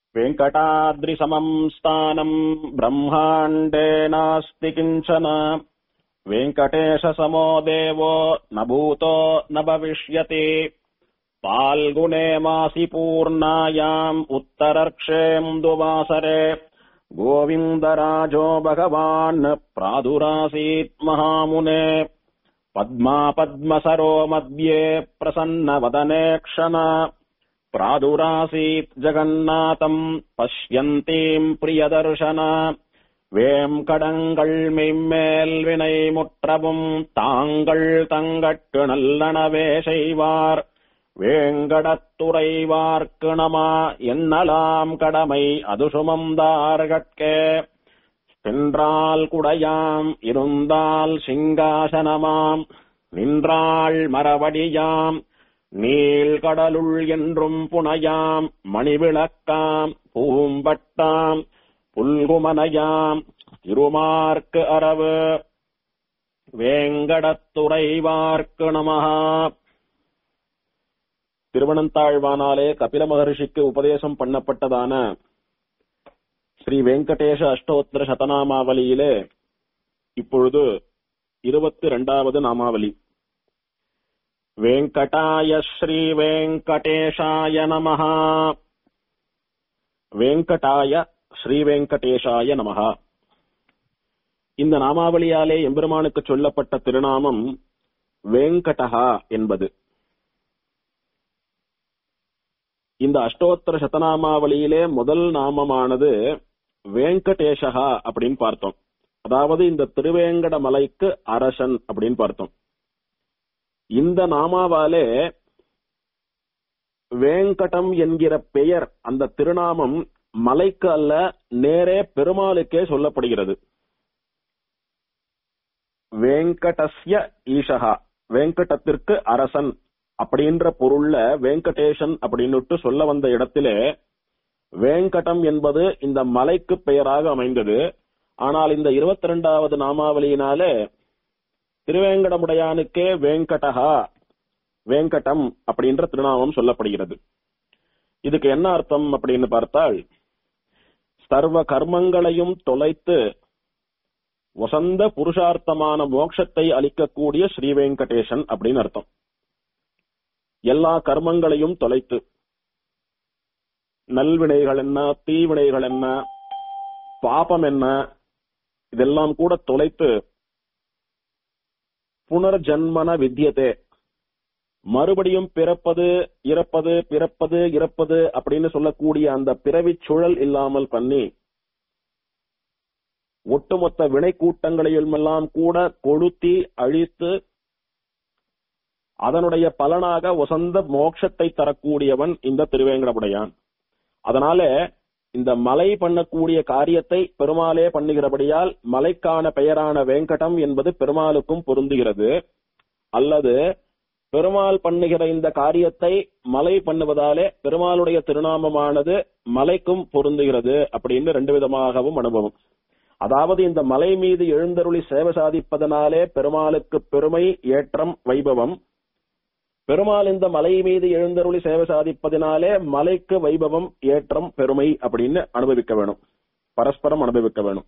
वेङ्कटाद्रिसमम् स्थानम् ब्रह्माण्डे नास्ति किञ्चन वेङ्कटेशसमो देवो न भूतो न भविष्यति फाल्गुने मासि पूर्णायाम् उत्तरर्क्षेन्दुवासरे गोविन्दराजो भगवान् प्रादुरासीत् महामुने पद्मा पद्मसरो मध्ये प्रसन्नवदने क्षण प्रादुरासीत् जगन्नाथम् पश्यन्तीम् प्रियदर्शन வேம்கடங்கள் மெய்மேல் வினை முற்றவும் தாங்கள் தங்கட்கு நல்லனவே செய்வார் வேங்கடத்துறைவார்க்கு நம என்னலாம் கடமை அது சுமந்தார்கட்கே சென்றால் குடையாம் இருந்தால் சிங்காசனமாம் நின்றாள் மரவடியாம் நீள்கடலுள் என்றும் புனையாம் மணிவிளக்காம் பூம்பட்டாம் புல்குமனையாம் திருமார்க்கு அரவு வேங்கடத்துறைவார்க்கு நமஹா திருவனந்தாழ்வானாலே கபில மகர்ஷிக்கு உபதேசம் பண்ணப்பட்டதான ஸ்ரீ வெங்கடேஷ அஷ்டோத்திர சதநாமாவலியிலே இப்பொழுது இருபத்தி இரண்டாவது நாமாவலி வெங்கடாய ஸ்ரீ வெங்கடேஷாய நமஹா வெங்கடாய ஸ்ரீ வெங்கடேஷாய நமஹா இந்த நாமாவளியாலே எம்பெருமானுக்கு சொல்லப்பட்ட திருநாமம் வெங்கடஹா என்பது இந்த அஷ்டோத்தர சதநாமாவளியிலே முதல் நாமமானது வெங்கடேஷகா அப்படின்னு பார்த்தோம் அதாவது இந்த திருவேங்கட மலைக்கு அரசன் அப்படின்னு பார்த்தோம் இந்த நாமாவாலே வேங்கடம் என்கிற பெயர் அந்த திருநாமம் மலைக்கு அல்ல நேரே பெருமாளுக்கே சொல்லப்படுகிறது வேங்கடஸ்ய ஈஷகா வேங்கடத்திற்கு அரசன் அப்படின்ற பொருள்ல வெங்கடேஷன் அப்படின்னுட்டு சொல்ல வந்த இடத்திலே வேங்கடம் என்பது இந்த மலைக்கு பெயராக அமைந்தது ஆனால் இந்த இருபத்தி இரண்டாவது நாமாவளியினாலே திருவேங்கடமுடையானுக்கே வேங்கடஹா வேங்கடம் அப்படின்ற திருநாமம் சொல்லப்படுகிறது இதுக்கு என்ன அர்த்தம் அப்படின்னு பார்த்தால் சர்வ கர்மங்களையும் தொலைத்து வசந்த புருஷார்த்தமான மோட்சத்தை அளிக்கக்கூடிய ஸ்ரீ வெங்கடேசன் அப்படின்னு அர்த்தம் எல்லா கர்மங்களையும் தொலைத்து நல்வினைகள் என்ன தீவினைகள் என்ன பாபம் என்ன இதெல்லாம் கூட தொலைத்து புனர்ஜன்மன வித்தியதே மறுபடியும் பிறப்பது இறப்பது பிறப்பது இறப்பது அப்படின்னு சொல்லக்கூடிய அந்த பிறவி சுழல் இல்லாமல் பண்ணி ஒட்டுமொத்த வினை கூட்டங்களையும் எல்லாம் கூட கொளுத்தி அழித்து அதனுடைய பலனாக வசந்த மோட்சத்தை தரக்கூடியவன் இந்த திருவேங்கடமுடையான் அதனால இந்த மலை பண்ணக்கூடிய காரியத்தை பெருமாளே பண்ணுகிறபடியால் மலைக்கான பெயரான வேங்கடம் என்பது பெருமாளுக்கும் பொருந்துகிறது அல்லது பெருமாள் பண்ணுகிற இந்த காரியத்தை மலை பண்ணுவதாலே பெருமாளுடைய திருநாமமானது மலைக்கும் பொருந்துகிறது அப்படின்னு ரெண்டு விதமாகவும் அனுபவம் அதாவது இந்த மலை மீது எழுந்தருளி சேவை சாதிப்பதனாலே பெருமாளுக்கு பெருமை ஏற்றம் வைபவம் பெருமாள் இந்த மலை மீது எழுந்தருளி சேவை சாதிப்பதினாலே மலைக்கு வைபவம் ஏற்றம் பெருமை அப்படின்னு அனுபவிக்க வேணும் பரஸ்பரம் அனுபவிக்க வேணும்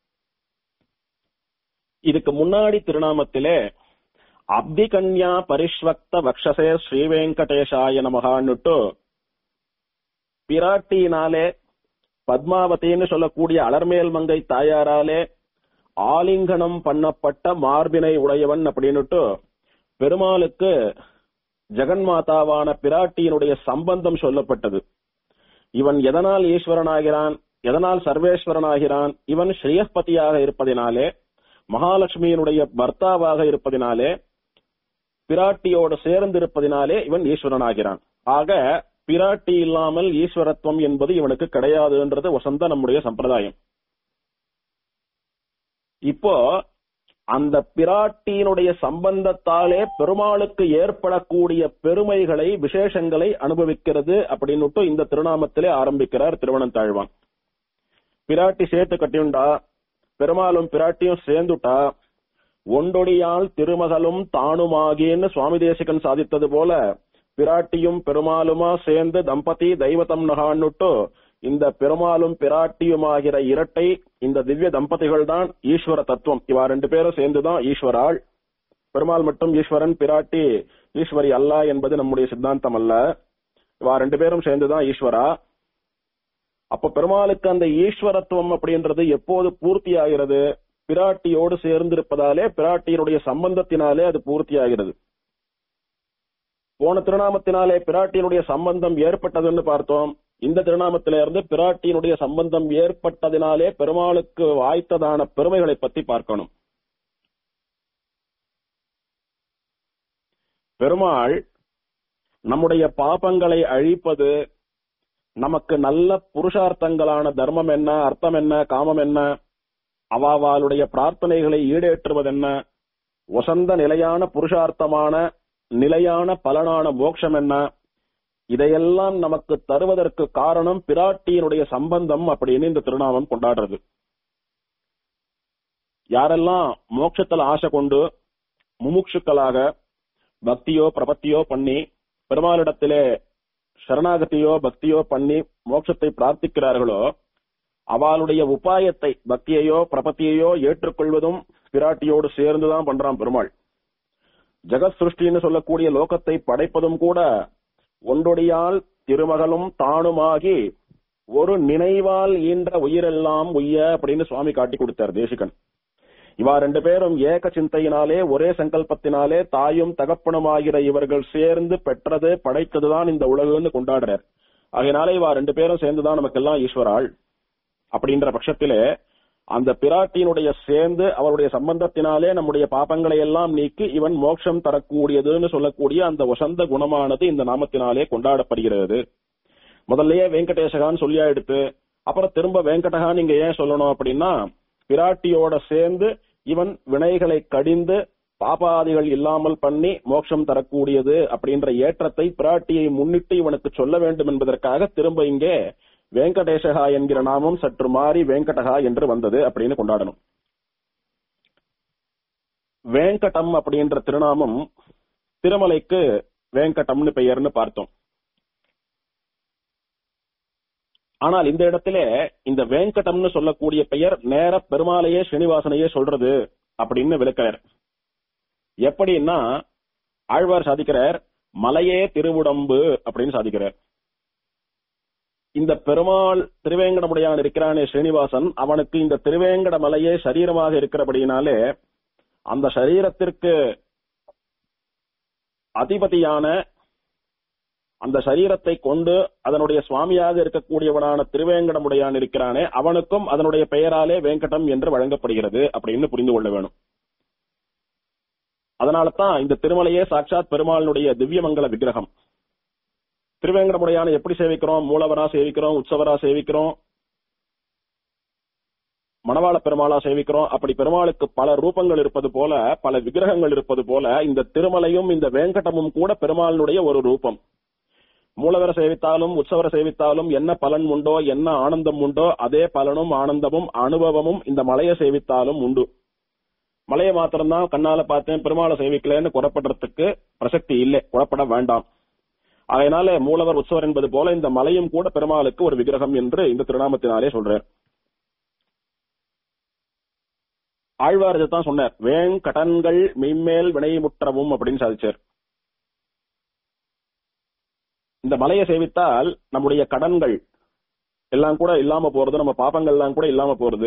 இதுக்கு முன்னாடி திருநாமத்திலே அப்தி கன்யா பரிஷ்வக்த வக்ஷசே ஸ்ரீ வெங்கடேஷாய நமகான்னுட்டு பிராட்டியினாலே பத்மாவதின்னு சொல்லக்கூடிய அலர்மேல் மங்கை தாயாராலே ஆலிங்கனம் பண்ணப்பட்ட மார்பினை உடையவன் அப்படின்னுட்டு பெருமாளுக்கு ஜெகன்மாதாவான பிராட்டியினுடைய சம்பந்தம் சொல்லப்பட்டது இவன் எதனால் ஈஸ்வரனாகிறான் எதனால் சர்வேஸ்வரனாகிறான் இவன் ஸ்ரீயப்பதியாக இருப்பதினாலே மகாலட்சுமியினுடைய பர்த்தாவாக இருப்பதினாலே பிராட்டியோடு சேர்ந்து இருப்பதினாலே இவன் ஈஸ்வரனாகிறான் ஆக பிராட்டி இல்லாமல் ஈஸ்வரத்துவம் என்பது இவனுக்கு கிடையாதுன்றது வசந்த நம்முடைய சம்பிரதாயம் இப்போ அந்த பிராட்டியினுடைய சம்பந்தத்தாலே பெருமாளுக்கு ஏற்படக்கூடிய பெருமைகளை விசேஷங்களை அனுபவிக்கிறது அப்படின்னுட்டு இந்த திருநாமத்திலே ஆரம்பிக்கிறார் திருவனந்தாழ்வான் பிராட்டி சேர்த்து கட்டியுண்டா பெருமாளும் பிராட்டியும் சேர்ந்துட்டா ஒண்டொடியால் திருமகளும் தானுமாகின்னு சுவாமி தேசிகன் சாதித்தது போல பிராட்டியும் பெருமாளுமா சேர்ந்து தம்பதி தெய்வத்தம் நகான்னுட்டு இந்த பெருமாளும் பிராட்டியுமாகிற இரட்டை இந்த திவ்ய தம்பதிகள் தான் ஈஸ்வர தத்துவம் இவா ரெண்டு பேரும் சேர்ந்துதான் ஈஸ்வராள் பெருமாள் மட்டும் ஈஸ்வரன் பிராட்டி ஈஸ்வரி அல்ல என்பது நம்முடைய சித்தாந்தம் அல்ல இவா ரெண்டு பேரும் சேர்ந்துதான் ஈஸ்வரா அப்ப பெருமாளுக்கு அந்த ஈஸ்வரத்துவம் அப்படின்றது எப்போது பூர்த்தி ஆகிறது பிராட்டியோடு சேர்ந்திருப்பதாலே பிராட்டியினுடைய சம்பந்தத்தினாலே அது பூர்த்தி ஆகிறது போன திருநாமத்தினாலே பிராட்டியினுடைய சம்பந்தம் ஏற்பட்டதுன்னு பார்த்தோம் இந்த திருநாமத்தில இருந்து பிராட்டியினுடைய சம்பந்தம் ஏற்பட்டதினாலே பெருமாளுக்கு வாய்த்ததான பெருமைகளை பத்தி பார்க்கணும் பெருமாள் நம்முடைய பாபங்களை அழிப்பது நமக்கு நல்ல புருஷார்த்தங்களான தர்மம் என்ன அர்த்தம் என்ன காமம் என்ன அவாவாளுடைய பிரார்த்தனைகளை ஈடேற்றுவதென்ன வசந்த நிலையான புருஷார்த்தமான நிலையான பலனான மோட்சம் என்ன இதையெல்லாம் நமக்கு தருவதற்கு காரணம் பிராட்டியினுடைய சம்பந்தம் அப்படின்னு இந்த திருநாமம் கொண்டாடுறது யாரெல்லாம் மோட்சத்துல ஆசை கொண்டு முமுட்சுக்களாக பக்தியோ பிரபத்தியோ பண்ணி பெருமாளிடத்திலே சரணாகதியோ பக்தியோ பண்ணி மோட்சத்தை பிரார்த்திக்கிறார்களோ அவளுடைய உபாயத்தை பக்தியையோ பிரபத்தியையோ ஏற்றுக்கொள்வதும் பிராட்டியோடு சேர்ந்துதான் பண்றான் பெருமாள் ஜெகத் சிருஷ்டின்னு சொல்லக்கூடிய லோகத்தை படைப்பதும் கூட ஒன்றொடியால் திருமகளும் தானுமாகி ஒரு நினைவால் ஈன்ற உயிரெல்லாம் உய்ய அப்படின்னு சுவாமி காட்டி கொடுத்தார் தேசிகன் இவா ரெண்டு பேரும் ஏக சிந்தையினாலே ஒரே சங்கல்பத்தினாலே தாயும் தகப்பனுமாகிற இவர்கள் சேர்ந்து பெற்றது படைத்ததுதான் இந்த உலகுன்னு கொண்டாடுறார் அதனால இவா ரெண்டு பேரும் சேர்ந்துதான் நமக்கெல்லாம் ஈஸ்வராள் அப்படின்ற பட்சத்திலே அந்த பிராட்டியினுடைய சேர்ந்து அவருடைய சம்பந்தத்தினாலே நம்முடைய பாபங்களை எல்லாம் நீக்கி இவன் மோட்சம் தரக்கூடியதுன்னு சொல்லக்கூடிய அந்த வசந்த குணமானது இந்த நாமத்தினாலே கொண்டாடப்படுகிறது முதல்லயே வெங்கடேசகான்னு சொல்லியா எடுத்து அப்புறம் திரும்ப வெங்கடகா நீங்க ஏன் சொல்லணும் அப்படின்னா பிராட்டியோட சேர்ந்து இவன் வினைகளை கடிந்து பாபாதிகள் இல்லாமல் பண்ணி மோட்சம் தரக்கூடியது அப்படின்ற ஏற்றத்தை பிராட்டியை முன்னிட்டு இவனுக்கு சொல்ல வேண்டும் என்பதற்காக திரும்ப இங்கே வெங்கடேசகா என்கிற நாமம் சற்று மாறி வெங்கடகா என்று வந்தது அப்படின்னு கொண்டாடணும் வேங்கடம் அப்படின்ற திருநாமம் திருமலைக்கு வேங்கடம்னு பெயர்னு பார்த்தோம் ஆனால் இந்த இடத்துல இந்த வேங்கடம்னு சொல்லக்கூடிய பெயர் நேர பெருமாளையே ஸ்ரீனிவாசனையே சொல்றது அப்படின்னு விளக்கிறார் எப்படின்னா ஆழ்வார் சாதிக்கிறார் மலையே திருவுடம்பு அப்படின்னு சாதிக்கிறார் இந்த பெருமாள் திருவேங்கடமுடையான் இருக்கிறானே ஸ்ரீனிவாசன் அவனுக்கு இந்த திருவேங்கட மலையே சரீரமாக இருக்கிறபடியினாலே அந்த சரீரத்திற்கு அதிபதியான அந்த சரீரத்தை கொண்டு அதனுடைய சுவாமியாக இருக்கக்கூடியவனான திருவேங்கடமுடையான் இருக்கிறானே அவனுக்கும் அதனுடைய பெயராலே வேங்கடம் என்று வழங்கப்படுகிறது அப்படின்னு புரிந்து கொள்ள வேணும் அதனால தான் இந்த திருமலையே சாட்சாத் பெருமாளினுடைய திவ்யமங்கல விக்கிரகம் திருவேங்கடமுடையான எப்படி சேவிக்கிறோம் மூலவரா சேவிக்கிறோம் உற்சவரா சேவிக்கிறோம் மணவாள பெருமாளா சேவிக்கிறோம் அப்படி பெருமாளுக்கு பல ரூபங்கள் இருப்பது போல பல விக்கிரகங்கள் இருப்பது போல இந்த திருமலையும் இந்த வேங்கடமும் கூட பெருமாளினுடைய ஒரு ரூபம் மூலவர சேவித்தாலும் உற்சவர சேவித்தாலும் என்ன பலன் உண்டோ என்ன ஆனந்தம் உண்டோ அதே பலனும் ஆனந்தமும் அனுபவமும் இந்த மலையை சேவித்தாலும் உண்டு மலையை மாத்திரம்தான் கண்ணால பார்த்தேன் பெருமாளை சேவிக்கலன்னு குறப்படுறதுக்கு பிரசக்தி இல்லை குறப்பட வேண்டாம் அதனால மூலவர் உற்சவர் என்பது போல இந்த மலையும் கூட பெருமாளுக்கு ஒரு விக்கிரகம் என்று இந்த திருநாமத்தினாலே சொல்றார் ஆழ்வார் தான் சொன்னார் வேங்கடன்கள் மெய்மேல் வினைமுற்றவும் அப்படின்னு சாதிச்சார் இந்த மலையை சேவித்தால் நம்முடைய கடன்கள் எல்லாம் கூட இல்லாம போறது நம்ம பாப்பங்கள் எல்லாம் கூட இல்லாம போறது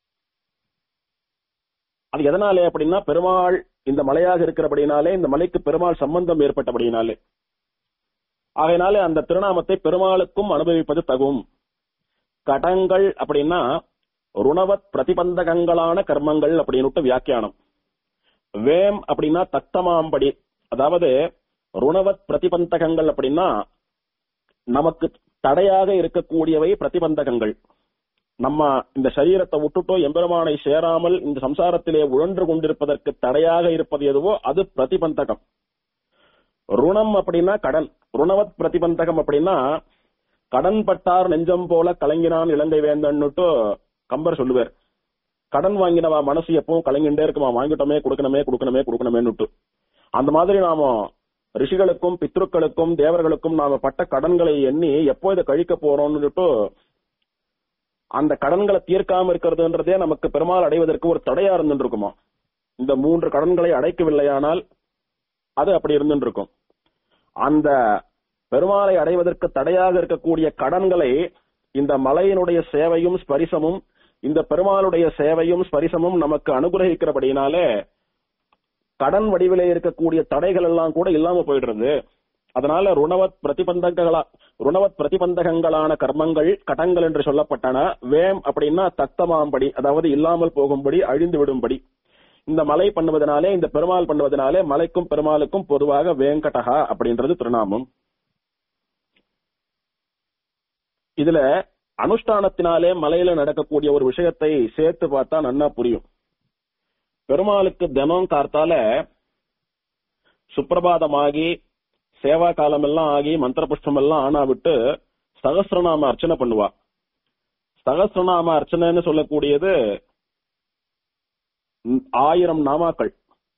அது எதனாலே அப்படின்னா பெருமாள் இந்த மலையாக இருக்கிறபடினாலே இந்த மலைக்கு பெருமாள் சம்பந்தம் ஏற்பட்டபடினாலே ஆகையினாலே அந்த திருநாமத்தை பெருமாளுக்கும் அனுபவிப்பது தகும் கடங்கள் அப்படின்னா ருணவத் பிரதிபந்தகங்களான கர்மங்கள் அப்படின்னு வியாக்கியானம் வேம் அப்படின்னா தத்தமாம்படி அதாவது ருணவத் பிரதிபந்தகங்கள் அப்படின்னா நமக்கு தடையாக இருக்கக்கூடியவை பிரதிபந்தகங்கள் நம்ம இந்த சரீரத்தை விட்டுட்டோ எம்பெருமானை சேராமல் இந்த சம்சாரத்திலே உழன்று கொண்டிருப்பதற்கு தடையாக இருப்பது எதுவோ அது பிரதிபந்தகம் ருணம் அப்படின்னா கடன் ருணவத் பிரதிபந்தகம் அப்படின்னா கடன் பட்டார் நெஞ்சம் போல கலங்கினான் இலங்கை வேந்தன்னுட்டு கம்பர் சொல்லுவார் கடன் வாங்கினவா மனசு எப்பவும் கலங்கிண்டே இருக்குமா வாங்கிட்டோமே கொடுக்கணுமே கொடுக்கணுமே கொடுக்கணுமேன்னுட்டு அந்த மாதிரி நாம ரிஷிகளுக்கும் பித்ருக்களுக்கும் தேவர்களுக்கும் நாம பட்ட கடன்களை எண்ணி எப்போ இதை கழிக்க போறோம்னுட்டு அந்த கடன்களை தீர்க்காம இருக்கிறதுன்றதே நமக்கு பெருமாள் அடைவதற்கு ஒரு தடையா இருந்துருக்குமா இந்த மூன்று கடன்களை அடைக்கவில்லையானால் அது அப்படி இருந்துருக்கும் அந்த பெருமாளை அடைவதற்கு தடையாக இருக்கக்கூடிய கடன்களை இந்த மலையினுடைய சேவையும் ஸ்பரிசமும் இந்த பெருமாளுடைய சேவையும் ஸ்பரிசமும் நமக்கு அனுகிரகிக்கிறபடினாலே கடன் வடிவிலே இருக்கக்கூடிய தடைகள் எல்லாம் கூட இல்லாம போயிடுறது அதனால ருணவத் பிரதிபந்தங்களா ருணவத் பிரதிபந்தகங்களான கர்மங்கள் கடங்கள் என்று சொல்லப்பட்டன வேம் அப்படின்னா தத்தமாம்படி அதாவது இல்லாமல் போகும்படி அழிந்து விடும்படி இந்த மலை பண்ணுவதனாலே இந்த பெருமாள் பண்ணுவதனாலே மலைக்கும் பெருமாளுக்கும் பொதுவாக வேங்கடகா அப்படின்றது திருநாமம் இதுல அனுஷ்டானத்தினாலே மலையில நடக்கக்கூடிய ஒரு விஷயத்தை சேர்த்து பார்த்தா நன்னா புரியும் பெருமாளுக்கு தினம் கார்த்தால சுப்பிரபாதமாகி சேவா காலம் எல்லாம் ஆகி மந்திர புஷ்பம் எல்லாம் ஆனா விட்டு சகசிரநாம அர்ச்சனை பண்ணுவா சகசிரநாம அர்ச்சனைன்னு சொல்லக்கூடியது ஆயிரம் நாமாக்கள்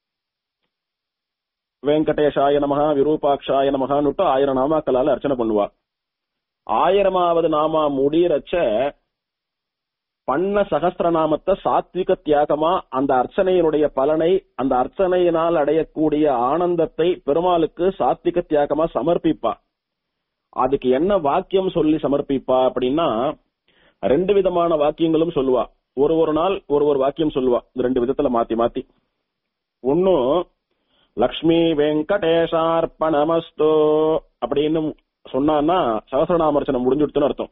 வெங்கடேஷாய நமகா விரூபாட்சாய நமகான்னுட்டு ஆயிரம் நாமாக்களால அர்ச்சனை பண்ணுவா ஆயிரமாவது நாமா முடியறச்ச பண்ண சகசிரநாமத்தை சாத்விக தியாகமா அந்த அர்ச்சனையினுடைய பலனை அந்த அர்ச்சனையினால் அடையக்கூடிய ஆனந்தத்தை பெருமாளுக்கு சாத்விக தியாகமா சமர்ப்பிப்பா அதுக்கு என்ன வாக்கியம் சொல்லி சமர்ப்பிப்பா அப்படின்னா ரெண்டு விதமான வாக்கியங்களும் சொல்லுவா ஒரு ஒரு நாள் ஒரு ஒரு வாக்கியம் சொல்லுவா இந்த ரெண்டு விதத்துல மாத்தி மாத்தி ஒன்னும் லக்ஷ்மி வெங்கடேஷார்ப்பணமஸ்து அப்படின்னு சொன்னான்னா சகசிரநாமர்ச்சனை முடிஞ்சுடுத்துன்னு அர்த்தம்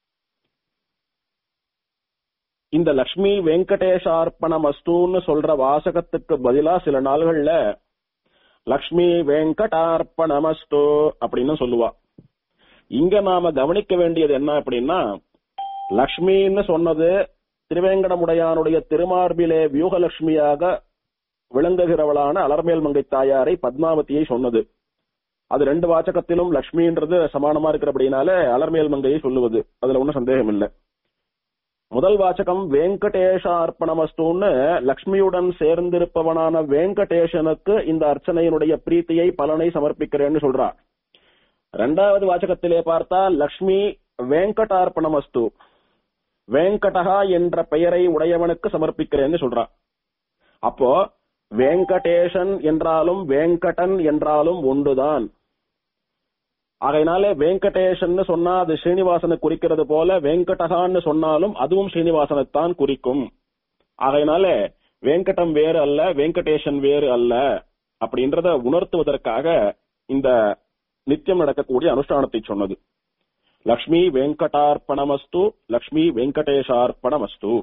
இந்த லக்ஷ்மி வெங்கடேஷார்ப்பணமஸ்துன்னு சொல்ற வாசகத்துக்கு பதிலா சில நாள்கள்ல லக்ஷ்மி வெங்கடார்ப்பணமஸ்து அப்படின்னு சொல்லுவா இங்க நாம கவனிக்க வேண்டியது என்ன அப்படின்னா லக்ஷ்மின்னு சொன்னது திருவேங்கடமுடையானுடைய திருமார்பிலே வியூகலட்சுமியாக விளங்குகிறவளான அலர்மேல் மங்கை தாயாரை பத்மாவதியை சொன்னது அது ரெண்டு வாச்சகத்திலும் லக்ஷ்மின்றது சமானமா இருக்கிறபடினால அலர்மேல் மங்கையை சொல்லுவது அதுல ஒன்னும் சந்தேகம் இல்லை முதல் வாச்சகம் வெங்கடேஷ அர்ப்பணமஸ்துன்னு லக்ஷ்மியுடன் சேர்ந்திருப்பவனான வெங்கடேஷனுக்கு இந்த அர்ச்சனையினுடைய பிரீத்தியை பலனை சமர்ப்பிக்கிறேன்னு சொல்றா ரெண்டாவது வாச்சகத்திலே பார்த்தா லக்ஷ்மி வெங்கடார்ப்பணமஸ்து வெங்கடகா என்ற பெயரை உடையவனுக்கு சமர்ப்பிக்கிறேன்னு சொல்றா அப்போ வெங்கடேஷன் என்றாலும் வெங்கடன் என்றாலும் ஒன்றுதான் ஆகையினாலே வெங்கடேஷன் சொன்னா அது ஸ்ரீனிவாசனை குறிக்கிறது போல வெங்கடகான்னு சொன்னாலும் அதுவும் ஸ்ரீனிவாசனைத்தான் குறிக்கும் ஆகையினால வெங்கடம் வேறு அல்ல வெங்கடேஷன் வேறு அல்ல அப்படின்றத உணர்த்துவதற்காக இந்த நித்தியம் நடக்கக்கூடிய அனுஷ்டானத்தை சொன்னது லக்ஷ்மி வெங்கடார்ப்பணமஸ்து லக்ஷ்மி வெங்கடேஷார்ப்பணமஸ்து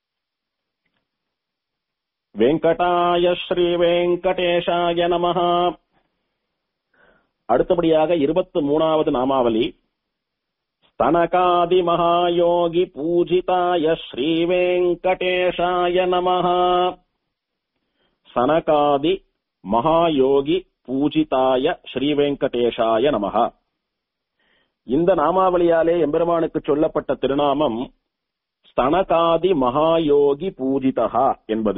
வெங்கடாய ஸ்ரீ வெங்கடேஷாய நமஹ அடுத்தபடியாக இருபத்தி மூணாவது நாமாவலி ஸ்தனகாதி மகாயோகி பூஜிதாய ஸ்ரீ வெங்கடேஷாய நமஹ சனகாதி மகாயோகி பூஜிதாய ஸ்ரீ வெங்கடேஷாய நமஹ இந்த நாமாவளியாலே எம்பெருமானுக்கு சொல்லப்பட்ட திருநாமம் ஸ்தனகாதி மகாயோகி பூஜிதா என்பது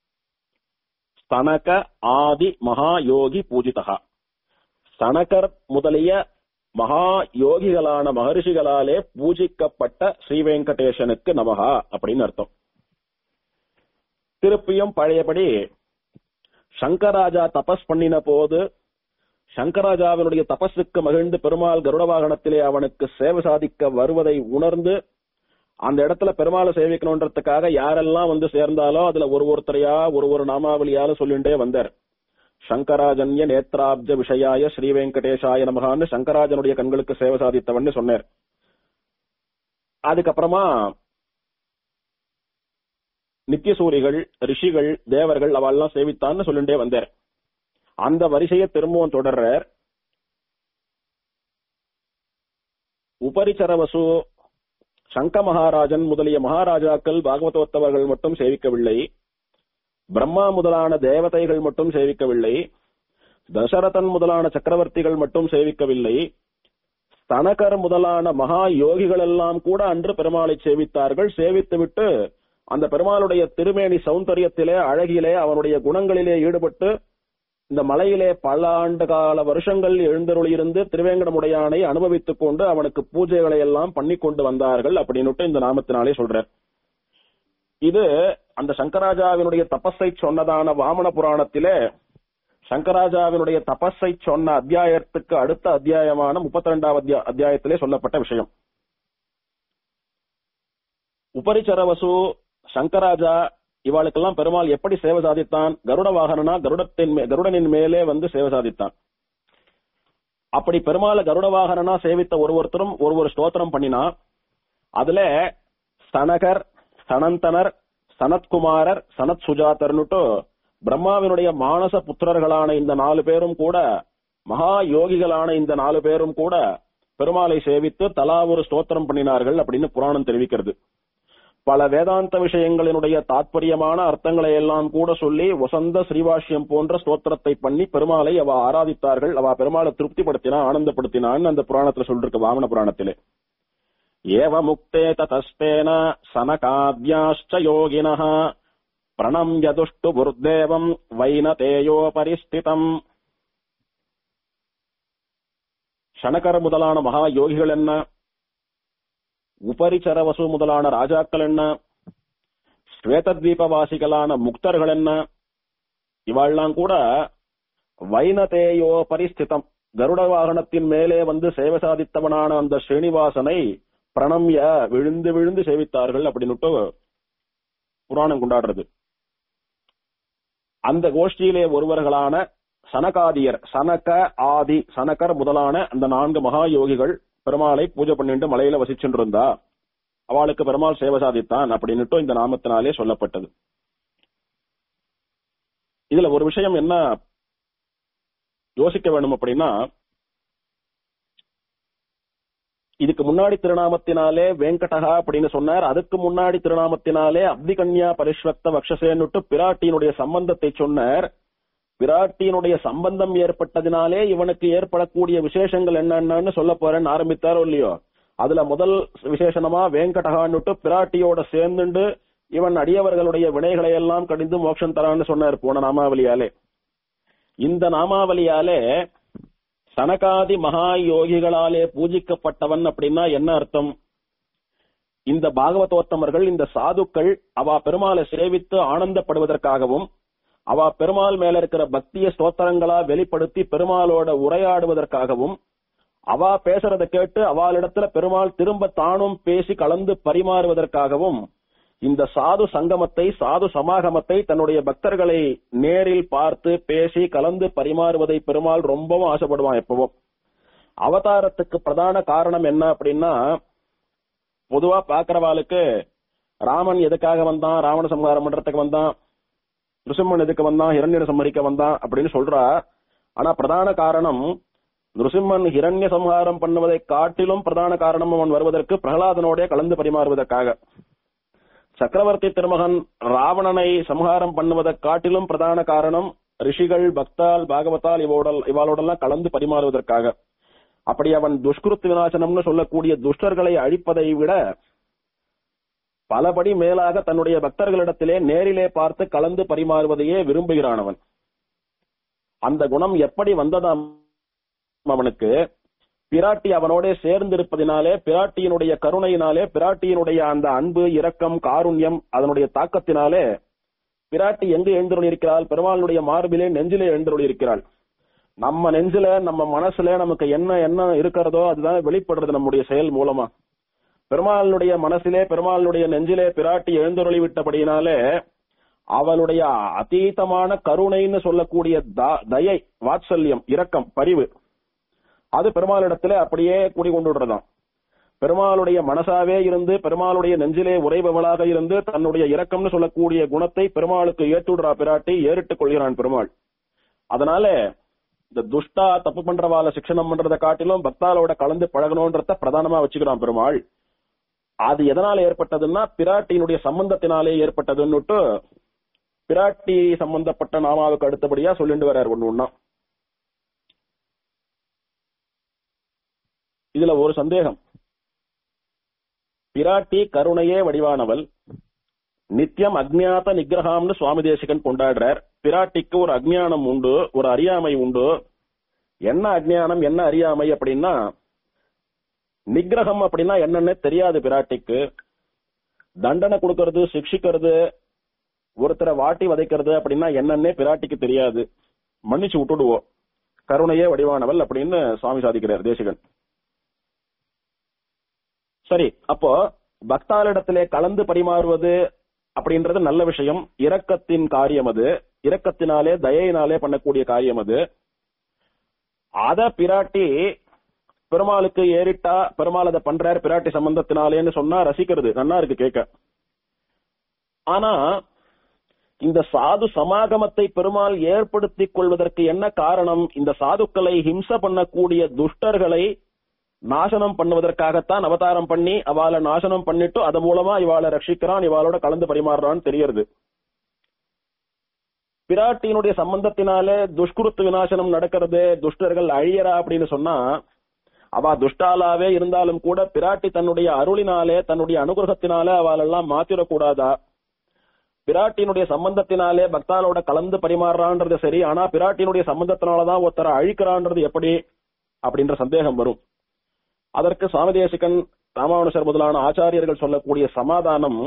ஸ்தனக ஆதி மகாயோகி பூஜிதா சனகர் முதலிய மகா யோகிகளான மகரிஷிகளாலே பூஜிக்கப்பட்ட ஸ்ரீ வெங்கடேசனுக்கு நமகா அப்படின்னு அர்த்தம் திருப்பியும் பழையபடி சங்கராஜா தபஸ் பண்ணின போது சங்கராஜாவினுடைய தபஸுக்கு மகிழ்ந்து பெருமாள் கருட வாகனத்திலே அவனுக்கு சேவை சாதிக்க வருவதை உணர்ந்து அந்த இடத்துல பெருமாளை சேவிக்கணுன்றதுக்காக யாரெல்லாம் வந்து சேர்ந்தாலோ அதுல ஒரு ஒருத்தரையா ஒரு ஒரு நாமாவளியால சொல்லிண்டே வந்தார் சங்கராஜன்ய நேத்ராப்ஜ விஷயாய ஸ்ரீ வெங்கடேஷாய நமகான்னு சங்கராஜனுடைய கண்களுக்கு சேவை சாதித்தவன் சொன்னார் அதுக்கப்புறமா நித்தியசூரிகள் ரிஷிகள் தேவர்கள் அவெல்லாம் சேவித்தான்னு சொல்லிண்டே வந்தார் அந்த வரிசையை திரும்பவும் தொடர்றார் உபரிச்சரவசு சங்க மகாராஜன் முதலிய மகாராஜாக்கள் பாகவதோத்தவர்கள் மட்டும் சேவிக்கவில்லை பிரம்மா முதலான தேவதைகள் மட்டும் சேவிக்கவில்லை தசரதன் முதலான சக்கரவர்த்திகள் மட்டும் சேவிக்கவில்லை ஸ்தனகர் முதலான மகா யோகிகள் எல்லாம் கூட அன்று பெருமாளை சேவித்தார்கள் சேவித்துவிட்டு அந்த பெருமாளுடைய திருமேனி சௌந்தரியத்திலே அழகிலே அவனுடைய குணங்களிலே ஈடுபட்டு இந்த மலையிலே பல ஆண்டு கால வருஷங்கள் எழுந்தருளி இருந்து திருவேங்கடமுடையானை அனுபவித்துக் கொண்டு அவனுக்கு பூஜைகளை எல்லாம் பண்ணி கொண்டு வந்தார்கள் அப்படின்னுட்டு இந்த நாமத்தினாலே சொல்றார் இது அந்த சங்கராஜாவினுடைய தபஸை சொன்னதான வாமன புராணத்திலே சங்கராஜாவினுடைய தபஸை சொன்ன அத்தியாயத்துக்கு அடுத்த அத்தியாயமான முப்பத்தி ரெண்டாவது அத்தியாயத்திலே சொல்லப்பட்ட விஷயம் உபரிச்சரவசு சங்கராஜா இவாளுக்கெல்லாம் பெருமாள் எப்படி சேவை சாதித்தான் கருட வாகனனா கருடத்தின் மே- கருடனின் மேலே வந்து சேவை சாதித்தான் அப்படி பெருமாளை கருட வாகனனா சேவித்த ஒரு ஒருத்தரும் ஒரு ஒரு ஸ்தோத்திரம் பண்ணினா அதுல சனகர் சனந்தனர் சனத்குமாரர் சனத் சுஜாதர்னுட்டு பிரம்மாவினுடைய மானச புத்திரர்களான இந்த நாலு பேரும் கூட மகா யோகிகளான இந்த நாலு பேரும் கூட பெருமாளை சேவித்து தலா ஒரு ஸ்தோத்திரம் பண்ணினார்கள் அப்படின்னு புராணம் தெரிவிக்கிறது பல வேதாந்த விஷயங்களினுடைய தாத்பரியமான அர்த்தங்களை எல்லாம் கூட சொல்லி வசந்த ஸ்ரீவாஷ்யம் போன்ற ஸ்தோத்திரத்தை பண்ணி பெருமாளை அவ ஆராதித்தார்கள் அவ பெருமாளை திருப்திப்படுத்தினா ஆனந்தப்படுத்தினான்னு அந்த புராணத்துல சொல்லிருக்கு வாமன புராணத்திலே ஏவ முக்தே ததஸ்தேன சனகாத்யாஷ்ட யோகினः பிரணம்ய துஷ்டு குருதேவம் வைனதேயோ பரிஸ்திதம் ஷனகர் முதலான மகா யோகிகள் என்ன உபரிச்சரவசு முதலான ராஜாக்கள் என்ன ஸ்வேதத்வீபவாசிகளான முக்தர்கள் என்ன இவாள்லாம் கூட வைனதேயோ பரிஸ்திதம் கருட வாகனத்தின் மேலே வந்து சேவை சாதித்தவனான அந்த ஸ்ரீனிவாசனை பிரணம்ய விழுந்து விழுந்து சேவித்தார்கள் அப்படின்னுட்டு புராணம் கொண்டாடுறது அந்த கோஷ்டியிலே ஒருவர்களான சனகாதியர் சனக ஆதி சனகர் முதலான அந்த நான்கு மகா யோகிகள் பெருமாளை பூஜை பண்ணிட்டு மலையில வசிச்சுட்டு இருந்தா அவளுக்கு பெருமாள் சேவை சாதித்தான் அப்படின்னுட்டு இந்த நாமத்தினாலே சொல்லப்பட்டது இதுல ஒரு விஷயம் என்ன யோசிக்க வேண்டும் அப்படின்னா இதுக்கு முன்னாடி திருநாமத்தினாலே வெங்கடகா அப்படின்னு சொன்னார் அதுக்கு முன்னாடி திருநாமத்தினாலே அப்திகன்யா பரிஷ்வக்த வக்ஷசேன்னுட்டு பிராட்டியினுடைய சம்பந்தத்தை சொன்னார் பிராட்டியினுடைய சம்பந்தம் ஏற்பட்டதினாலே இவனுக்கு ஏற்படக்கூடிய விசேஷங்கள் என்னென்னு சொல்ல போறேன்னு ஆரம்பித்தாரோ இல்லையோ அதுல முதல் விசேஷணமா வேங்கடகான்னுட்டு பிராட்டியோட சேர்ந்துண்டு இவன் அடியவர்களுடைய வினைகளை எல்லாம் கடிந்து மோட்சம் தரான்னு சொன்னார் போன நாமாவளியாலே இந்த நாமாவளியாலே சனகாதி மகா யோகிகளாலே பூஜிக்கப்பட்டவன் அப்படின்னா என்ன அர்த்தம் இந்த பாகவதோத்தமர்கள் இந்த சாதுக்கள் அவ பெருமாளை சேவித்து ஆனந்தப்படுவதற்காகவும் அவ பெருமாள் மேல இருக்கிற பக்திய ஸ்தோத்திரங்களா வெளிப்படுத்தி பெருமாளோட உரையாடுவதற்காகவும் அவ பேசுறத கேட்டு அவளிடத்துல பெருமாள் திரும்ப தானும் பேசி கலந்து பரிமாறுவதற்காகவும் இந்த சாது சங்கமத்தை சாது சமாகமத்தை தன்னுடைய பக்தர்களை நேரில் பார்த்து பேசி கலந்து பரிமாறுவதை பெருமாள் ரொம்பவும் ஆசைப்படுவான் எப்பவும் அவதாரத்துக்கு பிரதான காரணம் என்ன அப்படின்னா பொதுவா பாக்குறவாளுக்கு ராமன் எதுக்காக வந்தான் ராவண சம்ஹாரம் பண்றதுக்கு வந்தான் நிருசிம்மன் எதுக்கு வந்தான் ஹிரண்யனை சம்மரிக்க வந்தான் அப்படின்னு சொல்றா ஆனா பிரதான காரணம் நிருசிம்மன் ஹிரண்ய சம்ஹாரம் பண்ணுவதை காட்டிலும் பிரதான காரணம் அவன் வருவதற்கு பிரகலாதனோட கலந்து பரிமாறுவதற்காக சக்கரவர்த்தி திருமகன் ராவணனை சம்ஹாரம் பண்ணுவதை காட்டிலும் பிரதான காரணம் ரிஷிகள் பக்தால் பாகவதால் இவோட இவாளோடெல்லாம் கலந்து பரிமாறுவதற்காக அப்படி அவன் துஷ்கிருத் விநாசனம்னு சொல்லக்கூடிய துஷ்டர்களை அழிப்பதை விட பலபடி மேலாக தன்னுடைய பக்தர்களிடத்திலே நேரிலே பார்த்து கலந்து பரிமாறுவதையே விரும்புகிறான் அவன் அந்த குணம் எப்படி வந்ததாம் அவனுக்கு பிராட்டி அவனோட சேர்ந்திருப்பதினாலே பிராட்டியினுடைய கருணையினாலே பிராட்டியினுடைய அந்த அன்பு இரக்கம் காருண்யம் அதனுடைய தாக்கத்தினாலே பிராட்டி எங்கு எழுந்தருள் இருக்கிறாள் பெருமாளுடைய மார்பிலே நெஞ்சிலே எழுந்தருள் இருக்கிறாள் நம்ம நெஞ்சில நம்ம மனசுல நமக்கு என்ன என்ன இருக்கிறதோ அதுதான் வெளிப்படுறது நம்முடைய செயல் மூலமா பெருமாளுடைய மனசிலே பெருமாளுடைய நெஞ்சிலே பிராட்டி எழுந்தருளி விட்டபடியினாலே அவளுடைய அதீதமான கருணைன்னு சொல்லக்கூடிய த- தயை வாத்சல்யம் இரக்கம் பரிவு அது பெருமாளிடத்துல அப்படியே குடிகொண்டுடுறதாம் பெருமாளுடைய மனசாவே இருந்து பெருமாளுடைய நெஞ்சிலே உறைபவளாக இருந்து தன்னுடைய இரக்கம்னு சொல்லக்கூடிய குணத்தை பெருமாளுக்கு ஏற்றுடுறா பிராட்டி ஏறிட்டுக் கொள்கிறான் பெருமாள் அதனால இந்த துஷ்டா தப்பு பண்றவால சிக்ஷனம் பண்றதை காட்டிலும் பக்தாலோட கலந்து பழகணும்ன்றத பிரதானமா வச்சுக்கிறான் பெருமாள் அது எதனால ஏற்பட்டதுன்னா பிராட்டியினுடைய சம்பந்தத்தினாலே ஏற்பட்டதுன்னுட்டு பிராட்டி சம்பந்தப்பட்ட நாமாவுக்கு அடுத்தபடியா சொல்லிட்டு வர்றார் ஒண்ணு ஒண்ணா இதுல ஒரு சந்தேகம் பிராட்டி கருணையே வடிவானவள் நித்தியம் அக்ஞாத நிகிரகம்னு சுவாமி தேசிகன் கொண்டாடுறார் பிராட்டிக்கு ஒரு அஜ்ஞானம் உண்டு ஒரு அறியாமை உண்டு என்ன அஜ்ஞானம் என்ன அறியாமை அப்படின்னா நிகிரகம் அப்படின்னா என்னன்னு தெரியாது பிராட்டிக்கு தண்டனை கொடுக்கறது சிக்ஷிக்கிறது ஒருத்தரை வாட்டி வதைக்கிறது அப்படின்னா என்னன்னே பிராட்டிக்கு தெரியாது மன்னிச்சு விட்டுடுவோம் கருணையே வடிவானவள் அப்படின்னு சுவாமி சாதிக்கிறார் தேசிகன் சரி அப்போ பக்தாளிடத்திலே கலந்து பரிமாறுவது அப்படின்றது நல்ல விஷயம் இரக்கத்தின் காரியம் அது இரக்கத்தினாலே தயையினாலே பண்ணக்கூடிய காரியம் அது அத பிராட்டி பெருமாளுக்கு ஏறிட்டா பெருமாள் அதை பண்றாரு பிராட்டி சம்பந்தத்தினாலேன்னு சொன்னா ரசிக்கிறது நன்னா இருக்கு கேட்க ஆனா இந்த சாது சமாகமத்தை பெருமாள் ஏற்படுத்திக் கொள்வதற்கு என்ன காரணம் இந்த சாதுக்களை ஹிம்ச பண்ணக்கூடிய துஷ்டர்களை நாசனம் பண்ணுவதற்காகத்தான் அவதாரம் பண்ணி அவளை நாசனம் பண்ணிட்டு அது மூலமா இவாளை ரட்சிக்கிறான் இவாளோட கலந்து பரிமாறுறான்னு தெரியறது பிராட்டியினுடைய சம்பந்தத்தினாலே துஷ்குருத்து விநாசனம் நடக்கிறது துஷ்டர்கள் அழியறா அப்படின்னு சொன்னா அவ துஷ்டாலாவே இருந்தாலும் கூட பிராட்டி தன்னுடைய அருளினாலே தன்னுடைய அனுகிரகத்தினாலே அவளெல்லாம் மாத்திரக்கூடாதா பிராட்டியினுடைய சம்பந்தத்தினாலே பக்தாலோட கலந்து பரிமாறுறான்றது சரி ஆனா பிராட்டியினுடைய சம்பந்தத்தினாலதான் ஒருத்தரை அழிக்கிறான்றது எப்படி அப்படின்ற சந்தேகம் வரும் அதற்கு சுவாமிதேசிகன் ராமானுஷர் முதலான ஆச்சாரியர்கள் சொல்லக்கூடிய சமாதானம்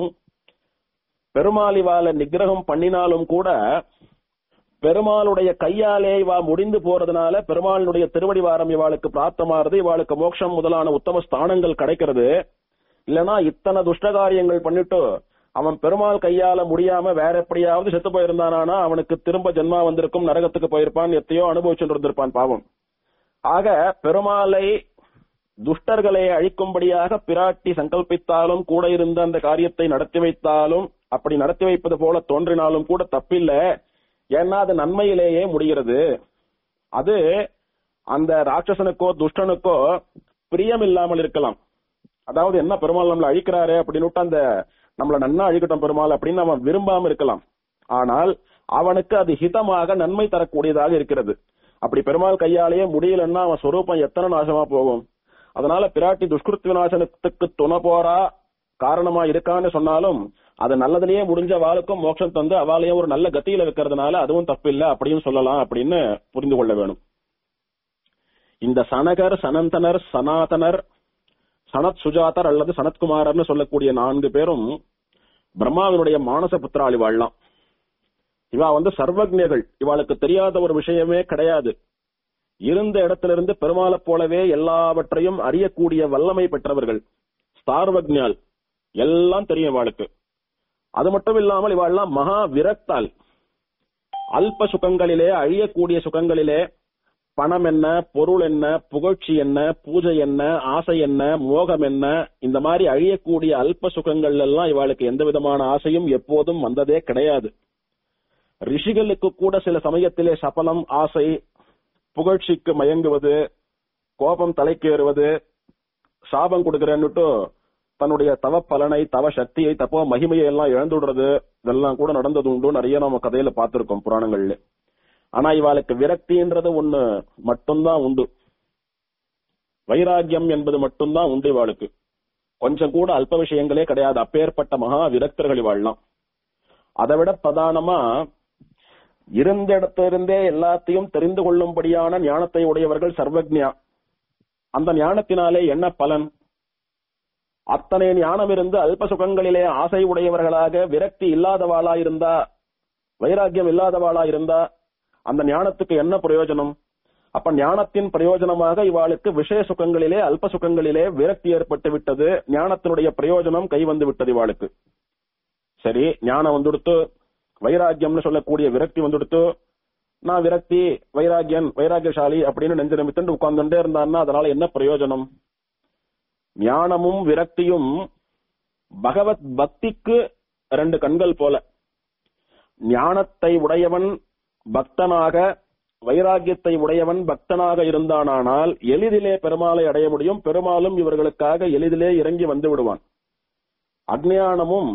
பெருமாளிவால நிகிரகம் பண்ணினாலும் கூட பெருமாளுடைய கையாலே இவா முடிந்து போறதுனால பெருமாளுடைய திருவடி வாரம் இவாளுக்கு பிராப்தமாறுது இவாளுக்கு மோட்சம் முதலான உத்தம ஸ்தானங்கள் கிடைக்கிறது இல்லனா இத்தனை துஷ்டகாரியங்கள் பண்ணிட்டு அவன் பெருமாள் கையால முடியாம வேற எப்படியாவது செத்து போயிருந்தானா அவனுக்கு திரும்ப ஜென்மா வந்திருக்கும் நரகத்துக்கு போயிருப்பான் எத்தையோ அனுபவிச்சுட்டு இருந்திருப்பான் பாவம் ஆக பெருமாளை துஷ்டர்களை அழிக்கும்படியாக பிராட்டி சங்கல்பித்தாலும் கூட இருந்த அந்த காரியத்தை நடத்தி வைத்தாலும் அப்படி நடத்தி வைப்பது போல தோன்றினாலும் கூட தப்பில்ல ஏன்னா அது நன்மையிலேயே முடிகிறது அது அந்த ராட்சசனுக்கோ துஷ்டனுக்கோ பிரியம் இல்லாமல் இருக்கலாம் அதாவது என்ன பெருமாள் நம்மளை அழிக்கிறாரு அப்படின்னு அந்த நம்மள நன்னா அழிக்கட்டும் பெருமாள் அப்படின்னு அவன் விரும்பாம இருக்கலாம் ஆனால் அவனுக்கு அது ஹிதமாக நன்மை தரக்கூடியதாக இருக்கிறது அப்படி பெருமாள் கையாலேயே முடியலன்னா அவன் சொரூபம் எத்தனை நாசமா போகும் அதனால பிராட்டி துஷ்கிருத் விநாசனத்துக்கு துணை போறா காரணமா இருக்கான்னு சொன்னாலும் அது நல்லதுலயே முடிஞ்ச வாளுக்கும் மோட்சம் தந்து அவாளையும் ஒரு நல்ல கத்தியில வைக்கிறதுனால அதுவும் தப்பில்லை அப்படின்னு சொல்லலாம் அப்படின்னு புரிந்து கொள்ள வேணும் இந்த சனகர் சனந்தனர் சனாதனர் சனத் சுஜாதர் அல்லது சனத்குமாரர்னு சொல்லக்கூடிய நான்கு பேரும் பிரம்மாவினுடைய மானச புத்திராளி வாழலாம் இவா வந்து சர்வஜர்கள் இவாளுக்கு தெரியாத ஒரு விஷயமே கிடையாது இருந்த இடத்திலிருந்து பெருமாளை போலவே எல்லாவற்றையும் அறியக்கூடிய வல்லமை பெற்றவர்கள் ஸ்தார்வக்ஞால் எல்லாம் தெரியும் இவாளுக்கு அது மட்டும் இல்லாமல் இவாள்லாம் மகா விரக்தால் அல்ப சுகங்களிலே அழியக்கூடிய சுகங்களிலே பணம் என்ன பொருள் என்ன புகழ்ச்சி என்ன பூஜை என்ன ஆசை என்ன மோகம் என்ன இந்த மாதிரி அழியக்கூடிய அல்ப சுகங்கள் எல்லாம் இவாளுக்கு எந்த விதமான ஆசையும் எப்போதும் வந்ததே கிடையாது ரிஷிகளுக்கு கூட சில சமயத்திலே சபலம் ஆசை புகழ்ச்சிக்கு மயங்குவது கோபம் தலைக்கேறுவது சாபம் கொடுக்கிறேன்னுட்டு தன்னுடைய தவ பலனை தவ சக்தியை தப்போ மகிமையை எல்லாம் இழந்துடுறது இதெல்லாம் கூட நடந்தது உண்டு நிறைய நம்ம கதையில பார்த்திருக்கோம் புராணங்கள்ல ஆனா இவாளுக்கு விரக்தின்றது ஒண்ணு மட்டும்தான் உண்டு வைராகியம் என்பது மட்டும்தான் உண்டு இவாளுக்கு கொஞ்சம் கூட அல்ப விஷயங்களே கிடையாது அப்பேற்பட்ட மகா விரக்தர்கள் இவாள்லாம் அதை விட பிரதானமா இருந்த இடத்திலிருந்தே எல்லாத்தையும் தெரிந்து கொள்ளும்படியான ஞானத்தை உடையவர்கள் சர்வஜ்ஞா அந்த ஞானத்தினாலே என்ன பலன் அத்தனை ஞானம் இருந்து அல்ப சுகங்களிலே ஆசை உடையவர்களாக விரக்தி இல்லாதவாளா இருந்தா வைராக்கியம் இல்லாதவாளா இருந்தா அந்த ஞானத்துக்கு என்ன பிரயோஜனம் அப்ப ஞானத்தின் பிரயோஜனமாக இவாளுக்கு விஷய சுகங்களிலே அல்ப சுகங்களிலே விரக்தி ஏற்பட்டு விட்டது ஞானத்தினுடைய பிரயோஜனம் கை வந்து விட்டது இவாளுக்கு சரி ஞானம் வந்துடுத்து வைராக்கியம்னு சொல்லக்கூடிய விரக்தி வந்துடுத்து நான் விரக்தி வைராக்கியன் வைராக்கியசாலி அப்படின்னு நெஞ்சு நிமித்தண்டு உட்கார்ந்துட்டே இருந்தான்னா அதனால என்ன பிரயோஜனம் ஞானமும் விரக்தியும் பகவத் பக்திக்கு ரெண்டு கண்கள் போல ஞானத்தை உடையவன் பக்தனாக வைராக்கியத்தை உடையவன் பக்தனாக இருந்தானானால் எளிதிலே பெருமாளை அடைய முடியும் பெருமாளும் இவர்களுக்காக எளிதிலே இறங்கி வந்து விடுவான் அஜ்ஞானமும்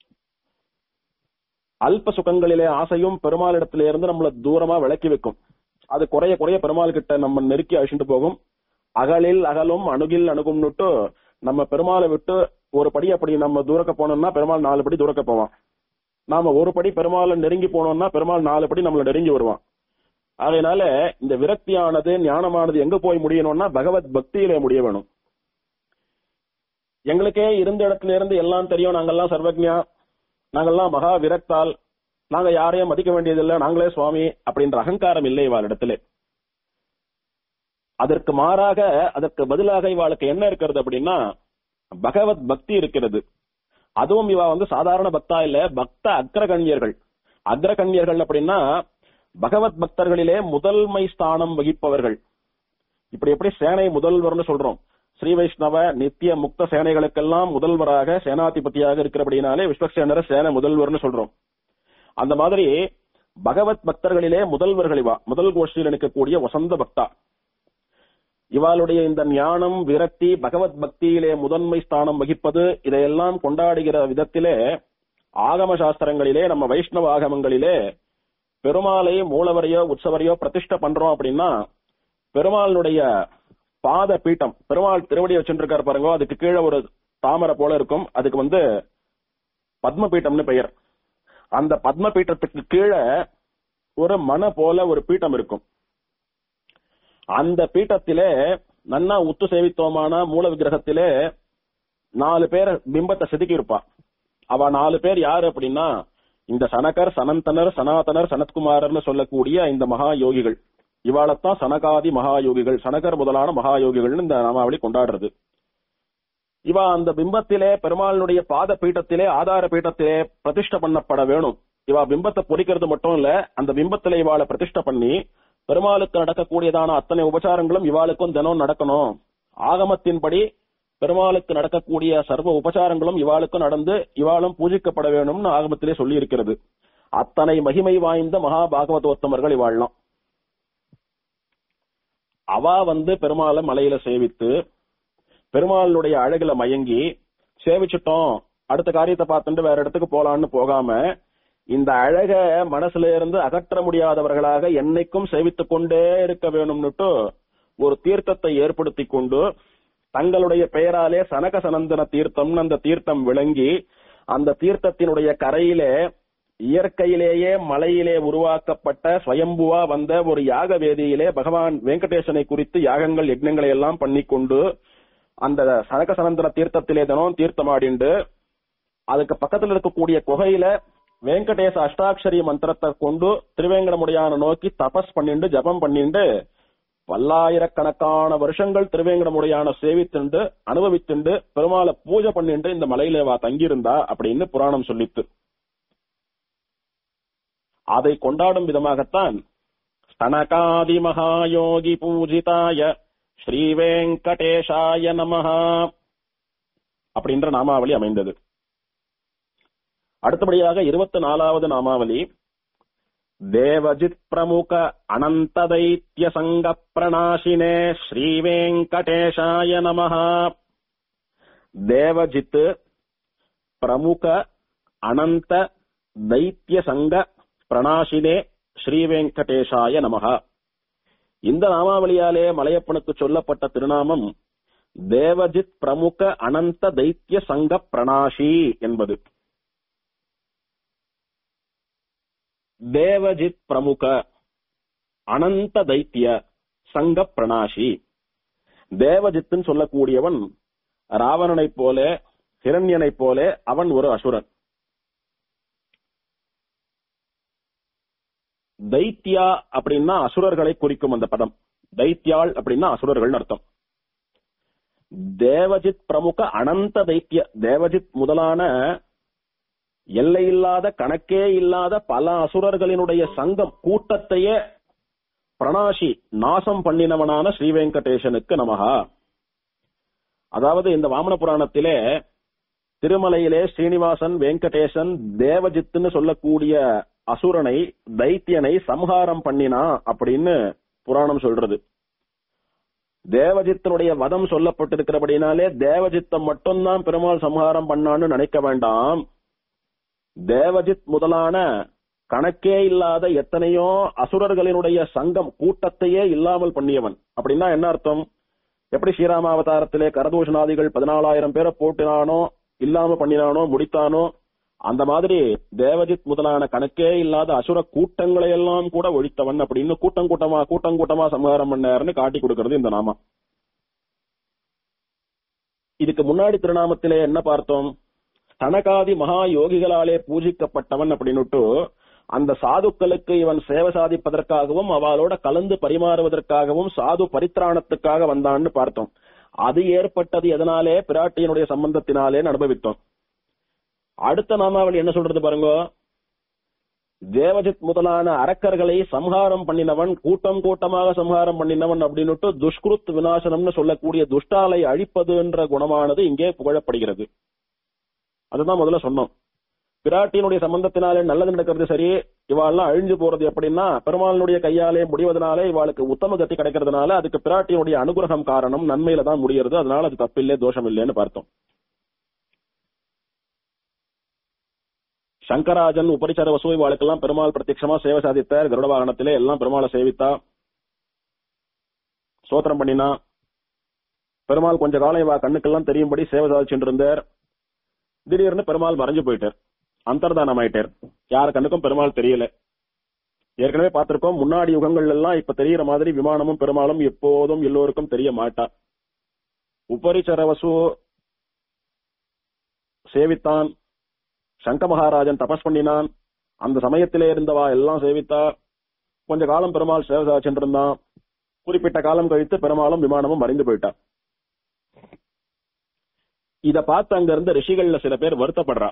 அல்ப சுகங்களிலே ஆசையும் பெருமாளிடத்திலே இருந்து நம்மள தூரமா விலக்கி வைக்கும் அது குறைய குறைய பெருமாள் கிட்ட நம்ம நெருக்கி அழிச்சுட்டு போகும் அகலில் அகலும் அணுகில் அணுகும்னுட்டு நம்ம பெருமாளை விட்டு ஒரு படி அப்படி நம்ம தூரக்க போனோம்னா பெருமாள் நாலு படி தூரக்க போவான் நாம ஒரு படி பெருமாளை நெருங்கி போனோம்னா பெருமாள் நாலு படி நம்மள நெருங்கி வருவான் அதனால இந்த விரக்தியானது ஞானமானது எங்க போய் முடியணும்னா பகவத் பக்தியிலே முடிய வேணும் எங்களுக்கே இருந்த இடத்துல இருந்து எல்லாம் தெரியும் நாங்கெல்லாம் சர்வஜா நாங்கெல்லாம் மகா விரக்தால் நாங்க யாரையும் மதிக்க வேண்டியதில்லை நாங்களே சுவாமி அப்படின்ற அகங்காரம் இல்லை இவாளிடத்துல அதற்கு மாறாக அதற்கு பதிலாக இவாளுக்கு என்ன இருக்கிறது அப்படின்னா பகவத் பக்தி இருக்கிறது அதுவும் இவா வந்து சாதாரண பக்தா இல்ல பக்த அக்ரகண்யர்கள் அக்ரகண்யர்கள் அப்படின்னா பகவத் பக்தர்களிலே முதல்மை ஸ்தானம் வகிப்பவர்கள் இப்படி எப்படி சேனை முதல்வர்னு சொல்றோம் ஸ்ரீ வைஷ்ணவ நித்திய முக்த சேனைகளுக்கெல்லாம் முதல்வராக சேனாதிபதியாக இருக்கிறபடினாலே விஸ்வக்சேனர சேனை முதல்வர்னு சொல்றோம் அந்த மாதிரி பகவத் பக்தர்களிலே முதல்வர்கள் இவா முதல் கோஷ்டியில் நிற்கக்கூடிய வசந்த பக்தா இவாளுடைய இந்த ஞானம் விரக்தி பகவத் பக்தியிலே முதன்மை ஸ்தானம் வகிப்பது இதையெல்லாம் கொண்டாடுகிற விதத்திலே ஆகம சாஸ்திரங்களிலே நம்ம வைஷ்ணவ ஆகமங்களிலே பெருமாளை மூலவரையோ உற்சவரையோ பிரதிஷ்டை பண்றோம் அப்படின்னா பெருமாளுடைய பாத பீட்டம் பெருமாள் திருவடி வச்சுருக்காரு பாருங்க அதுக்கு கீழே ஒரு தாமரை போல இருக்கும் அதுக்கு வந்து பத்ம பீட்டம்னு பெயர் அந்த பத்ம பீட்டத்துக்கு கீழே ஒரு மன போல ஒரு பீட்டம் இருக்கும் அந்த பீட்டத்திலே நன்னா உத்து சேவித்தோமான மூல விக்கிரகத்திலே நாலு பேர் பிம்பத்தை செதுக்கி இருப்பா அவ நாலு பேர் யாரு அப்படின்னா இந்த சனகர் சனந்தனர் சனாதனர் சனத்குமாரர்னு சொல்லக்கூடிய இந்த மகா யோகிகள் இவாளத்தான் சனகாதி மகா யோகிகள் சனகர் முதலான மகா யோகிகள்னு இந்த நாமாவளி கொண்டாடுறது இவா அந்த பிம்பத்திலே பெருமாளுடைய பாத பீட்டத்திலே ஆதார பீட்டத்திலே பிரதிஷ்டை பண்ணப்பட வேணும் இவா பிம்பத்தை பொறிக்கிறது மட்டும் இல்ல அந்த பிம்பத்திலே இவாளை பிரதிஷ்டை பண்ணி பெருமாளுக்கு நடக்கக்கூடியதான அத்தனை உபச்சாரங்களும் இவாளுக்கும் தினம் நடக்கணும் ஆகமத்தின்படி பெருமாளுக்கு நடக்கக்கூடிய சர்வ உபச்சாரங்களும் இவாளுக்கும் நடந்து இவாளும் பூஜிக்கப்பட வேணும்னு ஆகமத்திலே சொல்லி இருக்கிறது அத்தனை மகிமை வாய்ந்த மகா பாகவதோத்தமர்கள் இவாள்லாம் அவா வந்து பெருமாளை மலையில சேவித்து பெருமாளுடைய அழகுல மயங்கி சேவிச்சுட்டோம் அடுத்த காரியத்தை பார்த்துட்டு வேற இடத்துக்கு போலான்னு போகாம இந்த அழக மனசுல இருந்து அகற்ற முடியாதவர்களாக என்னைக்கும் சேவித்துக் கொண்டே இருக்க வேணும்னுட்டு ஒரு தீர்த்தத்தை ஏற்படுத்தி கொண்டு தங்களுடைய பெயராலே சனக சனந்தன தீர்த்தம்னு அந்த தீர்த்தம் விளங்கி அந்த தீர்த்தத்தினுடைய கரையிலே இயற்கையிலேயே மலையிலே உருவாக்கப்பட்ட ஸ்வயம்புவா வந்த ஒரு யாக வேதியிலே பகவான் வெங்கடேசனை குறித்து யாகங்கள் யஜ்னங்களை எல்லாம் பண்ணிக்கொண்டு அந்த சனக சனந்தன தீர்த்தத்திலே தினம் தீர்த்தமாடிண்டு அதுக்கு பக்கத்துல இருக்கக்கூடிய குகையில வெங்கடேச அஷ்டாட்சரி மந்திரத்தை கொண்டு திருவேங்கடமுடியான நோக்கி தபஸ் பண்ணிண்டு ஜபம் பண்ணிண்டு பல்லாயிரக்கணக்கான வருஷங்கள் திருவேங்கடமுடியான சேவித்துண்டு அனுபவித்துண்டு பெருமாளை பூஜை பண்ணிண்டு இந்த மலையில வா தங்கியிருந்தா அப்படின்னு புராணம் சொல்லித்து அதை கொண்டாடும் விதமாகத்தான் ஸ்தனகாதி மகாயோகி பூஜிதாய ஸ்ரீ வெங்கடேஷாய நமஹா அப்படின்ற நாமாவளி அமைந்தது அடுத்தபடியாக இருபத்தி நாலாவது நாமாவளி தேவஜித் பிரமுக அனந்த தைத்திய சங்க பிரணாசினே ஸ்ரீ வெங்கடேஷாய நமஹா தேவஜித் பிரமுக அனந்த தைத்திய சங்க பிரணாசினே ஸ்ரீ வெங்கடேஷாய நமஹா இந்த நாமாவளியாலே மலையப்பனுக்கு சொல்லப்பட்ட திருநாமம் தேவஜித் பிரமுக அனந்த தைத்திய சங்க பிரணாஷி என்பது தேவஜித் பிரமுக அனந்த தைத்திய சங்க பிரணாஷி தேவஜித்துன்னு சொல்லக்கூடியவன் ராவணனைப் போல ஹிரண்யனைப் போல அவன் ஒரு அசுரன் தைத்தியா அப்படின்னா அசுரர்களை குறிக்கும் அந்த பதம் தைத்தியாள் அப்படின்னா அசுரர்கள் அர்த்தம் தேவஜித் பிரமுக அனந்த தைத்திய தேவஜித் முதலான எல்லையில்லாத கணக்கே இல்லாத பல அசுரர்களினுடைய சங்கம் கூட்டத்தையே பிரணாஷி நாசம் பண்ணினவனான ஸ்ரீ வெங்கடேசனுக்கு நமகா அதாவது இந்த வாமன புராணத்திலே திருமலையிலே ஸ்ரீனிவாசன் வெங்கடேசன் தேவஜித்துன்னு சொல்லக்கூடிய அசுரனை தைத்தியனை சம்ஹாரம் பண்ணினா அப்படின்னு புராணம் சொல்றது தேவஜித்தனுடைய வதம் சொல்லப்பட்டிருக்கிறபடினாலே தேவஜித்தம் மட்டும்தான் பெருமாள் சம்ஹாரம் பண்ணான்னு நினைக்க வேண்டாம் தேவஜித் முதலான கணக்கே இல்லாத எத்தனையோ அசுரர்களினுடைய சங்கம் கூட்டத்தையே இல்லாமல் பண்ணியவன் அப்படின்னா என்ன அர்த்தம் எப்படி ஸ்ரீராமாவதாரத்திலே கரதூஷணாதிகள் பதினாலாயிரம் பேரை போட்டினானோ இல்லாம பண்ணினானோ முடித்தானோ அந்த மாதிரி தேவஜித் முதலான கணக்கே இல்லாத அசுர கூட்டங்களை எல்லாம் கூட ஒழித்தவன் அப்படின்னு கூட்டம் கூட்டமா கூட்டம் கூட்டமா சம்ஹாரம் பண்ணாருன்னு காட்டி கொடுக்கிறது இந்த நாமம் இதுக்கு முன்னாடி திருநாமத்திலே என்ன பார்த்தோம் தனகாதி மகா யோகிகளாலே பூஜிக்கப்பட்டவன் அப்படின்னுட்டு அந்த சாதுக்களுக்கு இவன் சேவை சாதிப்பதற்காகவும் அவளோட கலந்து பரிமாறுவதற்காகவும் சாது பரித்ராணத்துக்காக வந்தான்னு பார்த்தோம் அது ஏற்பட்டது எதனாலே பிராட்டியனுடைய சம்பந்தத்தினாலே அனுபவித்தோம் அடுத்த நாமாவளி என்ன சொல்றது பாருங்க தேவஜித் முதலான அரக்கர்களை சம்ஹாரம் பண்ணினவன் கூட்டம் கூட்டமாக சம்ஹாரம் பண்ணினவன் அப்படின்னுட்டு துஷ்கிருத் விநாசனம்னு சொல்லக்கூடிய துஷ்டாலை அழிப்பது என்ற குணமானது இங்கே புகழப்படுகிறது அதுதான் முதல்ல சொன்னோம் பிராட்டியினுடைய சம்பந்தத்தினாலே நல்லது நடக்கிறது சரி இவாள்லாம் அழிஞ்சு போறது எப்படின்னா பெருமாளினுடைய கையாலே முடிவதனாலே இவாளுக்கு உத்தம கத்தி கிடைக்கிறதுனால அதுக்கு பிராட்டியினுடைய அனுகிரகம் காரணம் நன்மையில தான் முடியறது அதனால அது தப்பில்லை தோஷம் இல்லைன்னு பார்த்தோம் சங்கராஜன் உபரிச்சர வசூ இவாளுக்கெல்லாம் பெருமாள் பிரத்யட்சமா சேவை சாதித்தார் கருட வாகனத்திலே எல்லாம் பெருமாளை சேவித்தா சோத்திரம் பண்ணினா பெருமாள் கொஞ்ச காலம் இவா கண்ணுக்கெல்லாம் தெரியும்படி சேவை சாதிச்சுட்டு இருந்தார் திடீர்னு பெருமாள் மறைஞ்சு போயிட்டார் அந்தர்தானம் ஆயிட்டார் யார் கண்ணுக்கும் பெருமாள் தெரியல ஏற்கனவே பார்த்திருக்கோம் முன்னாடி யுகங்கள் எல்லாம் இப்ப தெரியற மாதிரி விமானமும் பெருமாளும் எப்போதும் எல்லோருக்கும் தெரிய மாட்டா உபரிச்சரவசு சேவித்தான் சங்க மகாராஜன் தபஸ் பண்ணினான் அந்த சமயத்திலே இருந்தவா எல்லாம் சேவித்தா கொஞ்ச காலம் பெருமாள் சேவை சாதிச்சுட்டு இருந்தான் குறிப்பிட்ட காலம் கழித்து பெருமாளும் விமானமும் மறைந்து போயிட்டா இத பார்த்து அங்க இருந்த ரிஷிகள்ல சில பேர் வருத்தப்படுறா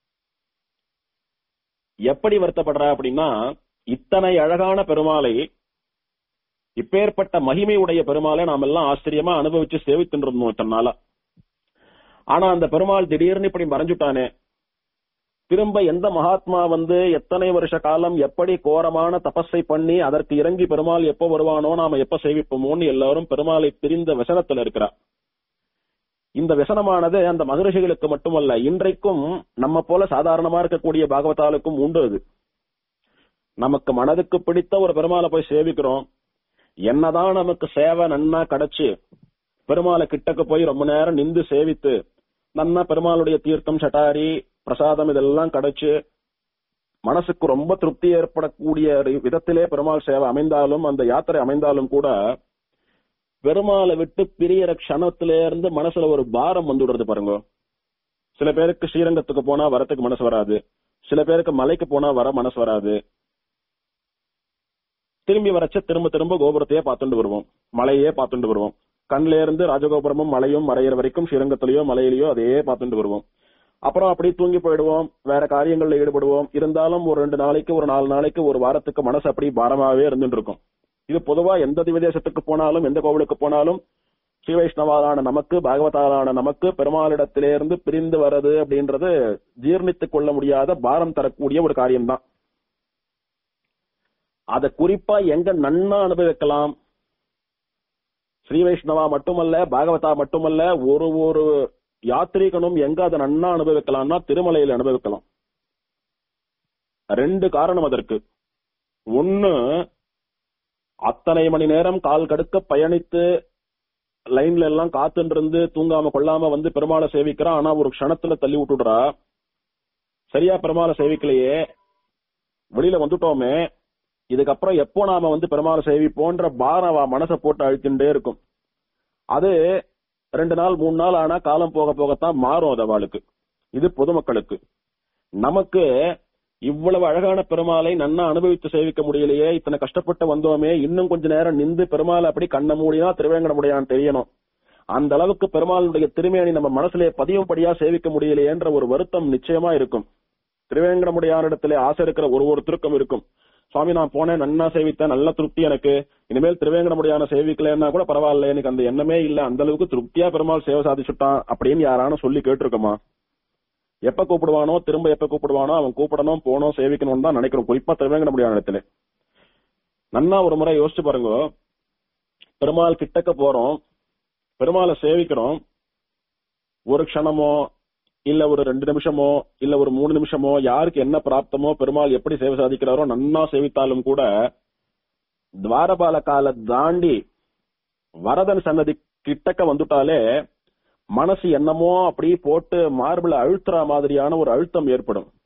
எப்படி வருத்தப்படுறா அப்படின்னா இத்தனை அழகான பெருமாளை இப்பேற்பட்ட மகிமை உடைய பெருமாளை நாம் எல்லாம் ஆச்சரியமா அனுபவிச்சு சேவித்துட்டு இருந்தோம் இத்தனை நாளா ஆனா அந்த பெருமாள் திடீர்னு இப்படி மறைஞ்சுட்டானே திரும்ப எந்த மகாத்மா வந்து எத்தனை வருஷ காலம் எப்படி கோரமான தபஸை பண்ணி அதற்கு இறங்கி பெருமாள் எப்ப வருவானோ நாம எப்ப சேவிப்போமோன்னு எல்லாரும் பெருமாளை பிரிந்த விசனத்துல இருக்கிறா இந்த விசனமானது அந்த மகரிஷிகளுக்கு மட்டுமல்ல இன்றைக்கும் நம்ம போல சாதாரணமா இருக்கக்கூடிய பாகவதாலுக்கும் உண்டு அது நமக்கு மனதுக்கு பிடித்த ஒரு பெருமாளை போய் சேவிக்கிறோம் என்னதான் நமக்கு சேவை நன்னா கிடைச்சு பெருமாளை கிட்டக்கு போய் ரொம்ப நேரம் நின்று சேவித்து நன்னா பெருமாளுடைய தீர்த்தம் சட்டாரி பிரசாதம் இதெல்லாம் கிடைச்சு மனசுக்கு ரொம்ப திருப்தி ஏற்படக்கூடிய விதத்திலே பெருமாள் சேவை அமைந்தாலும் அந்த யாத்திரை அமைந்தாலும் கூட பெருமாளை விட்டு பிரியற க்ஷணத்தில இருந்து மனசுல ஒரு பாரம் வந்துடுறது பாருங்க சில பேருக்கு ஸ்ரீரங்கத்துக்கு போனா வரத்துக்கு மனசு வராது சில பேருக்கு மலைக்கு போனா வர மனசு வராது திரும்பி வரச்ச திரும்ப திரும்ப கோபுரத்தையே பார்த்துட்டு வருவோம் மலையே பார்த்துட்டு வருவோம் கண்ல இருந்து ராஜகோபுரமும் மலையும் மறையிற வரைக்கும் ஸ்ரீரங்கத்திலயோ மலையிலயோ அதையே பார்த்துட்டு வருவோம் அப்புறம் அப்படியே தூங்கி போயிடுவோம் வேற காரியங்கள்ல ஈடுபடுவோம் இருந்தாலும் ஒரு ரெண்டு நாளைக்கு ஒரு நாலு நாளைக்கு ஒரு வாரத்துக்கு மனசு அப்படி பாரமாவே இருந்துட்டு இருக்கும் இது பொதுவா எந்த திவதேசத்துக்கு போனாலும் எந்த கோவிலுக்கு போனாலும் ஸ்ரீ வைஷ்ணவாலான நமக்கு பாகவதாலான நமக்கு பெருமாளிடத்திலிருந்து பிரிந்து வர்றது அப்படின்றது ஜீர்ணித்துக் கொள்ள முடியாத பாரம் தரக்கூடிய ஒரு காரியம்தான் அத குறிப்பா எங்க நன்னா அனுபவிக்கலாம் ஸ்ரீ வைஷ்ணவா மட்டுமல்ல பாகவதா மட்டுமல்ல ஒரு ஒரு யாத்ரீகனும் எங்க அதை நன்னா அனுபவிக்கலாம்னா திருமலையில அனுபவிக்கலாம் ரெண்டு காரணம் அதற்கு ஒன்னு அத்தனை மணி நேரம் கால் கடுக்க பயணித்து லைன்ல எல்லாம் காத்துட்டு இருந்து தூங்காம கொள்ளாம வந்து பெருமாளை சேவிக்கிறான் ஆனா ஒரு க்ஷணத்துல தள்ளி விட்டுடுறா சரியா பெருமாளை சேவிக்கலையே வெளியில வந்துட்டோமே இதுக்கப்புறம் எப்போ நாம வந்து பெருமாளை சேவிப்போன்ற பாரம் அவ மனசை போட்டு அழுத்தின்றே இருக்கும் அது ரெண்டு நாள் மூணு நாள் ஆனா காலம் போக போகத்தான் மாறும் அது அவளுக்கு இது பொதுமக்களுக்கு நமக்கு இவ்வளவு அழகான பெருமாளை நன்னா அனுபவித்து சேவிக்க முடியலையே இத்தனை கஷ்டப்பட்டு வந்தோமே இன்னும் கொஞ்ச நேரம் நின்று பெருமாளை அப்படி கண்ண மூடினா திருவேங்கடமுடையான் தெரியணும் அந்த அளவுக்கு பெருமாளுடைய திருமேனி நம்ம மனசுல பதியும்படியா சேவிக்க முடியலையேன்ற ஒரு வருத்தம் நிச்சயமா இருக்கும் திருவேங்கடமுடையானிடத்திலே ஆசை இருக்கிற ஒரு ஒருத்தருக்கும் இருக்கும் சுவாமி நான் போனேன் நன்னா சேவித்தேன் நல்ல திருப்தி எனக்கு இனிமேல் திருவேங்கடமுடியான சேவிக்கலன்னா கூட பரவாயில்ல எனக்கு அந்த எண்ணமே இல்ல அந்த அளவுக்கு திருப்தியா பெருமாள் சேவை சாதிச்சுட்டான் அப்படின்னு யாரானும் சொல்லி கேட்டிருக்கோமா எப்ப கூப்பிடுவானோ திரும்ப எப்ப கூப்பிடுவானோ அவன் கூப்பிடணும் போனோம் சேவிக்கணும்னு தான் நினைக்கிறோம் குறிப்பா திருவேங்கடமுடியான இடத்துல நன்னா ஒரு முறை யோசிச்சு பாருங்க பெருமாள் கிட்டக்க போறோம் பெருமாளை சேவிக்கிறோம் ஒரு க்ஷணமோ இல்ல ஒரு ரெண்டு நிமிஷமோ இல்ல ஒரு மூணு நிமிஷமோ யாருக்கு என்ன பிராப்தமோ பெருமாள் எப்படி சேவை சாதிக்கிறாரோ நன்னா சேவித்தாலும் கூட துவாரபால கால தாண்டி வரதன் சன்னதி கிட்டக்க வந்துட்டாலே மனசு என்னமோ அப்படி போட்டு மார்பிள அழுத்துற மாதிரியான ஒரு அழுத்தம் ஏற்படும்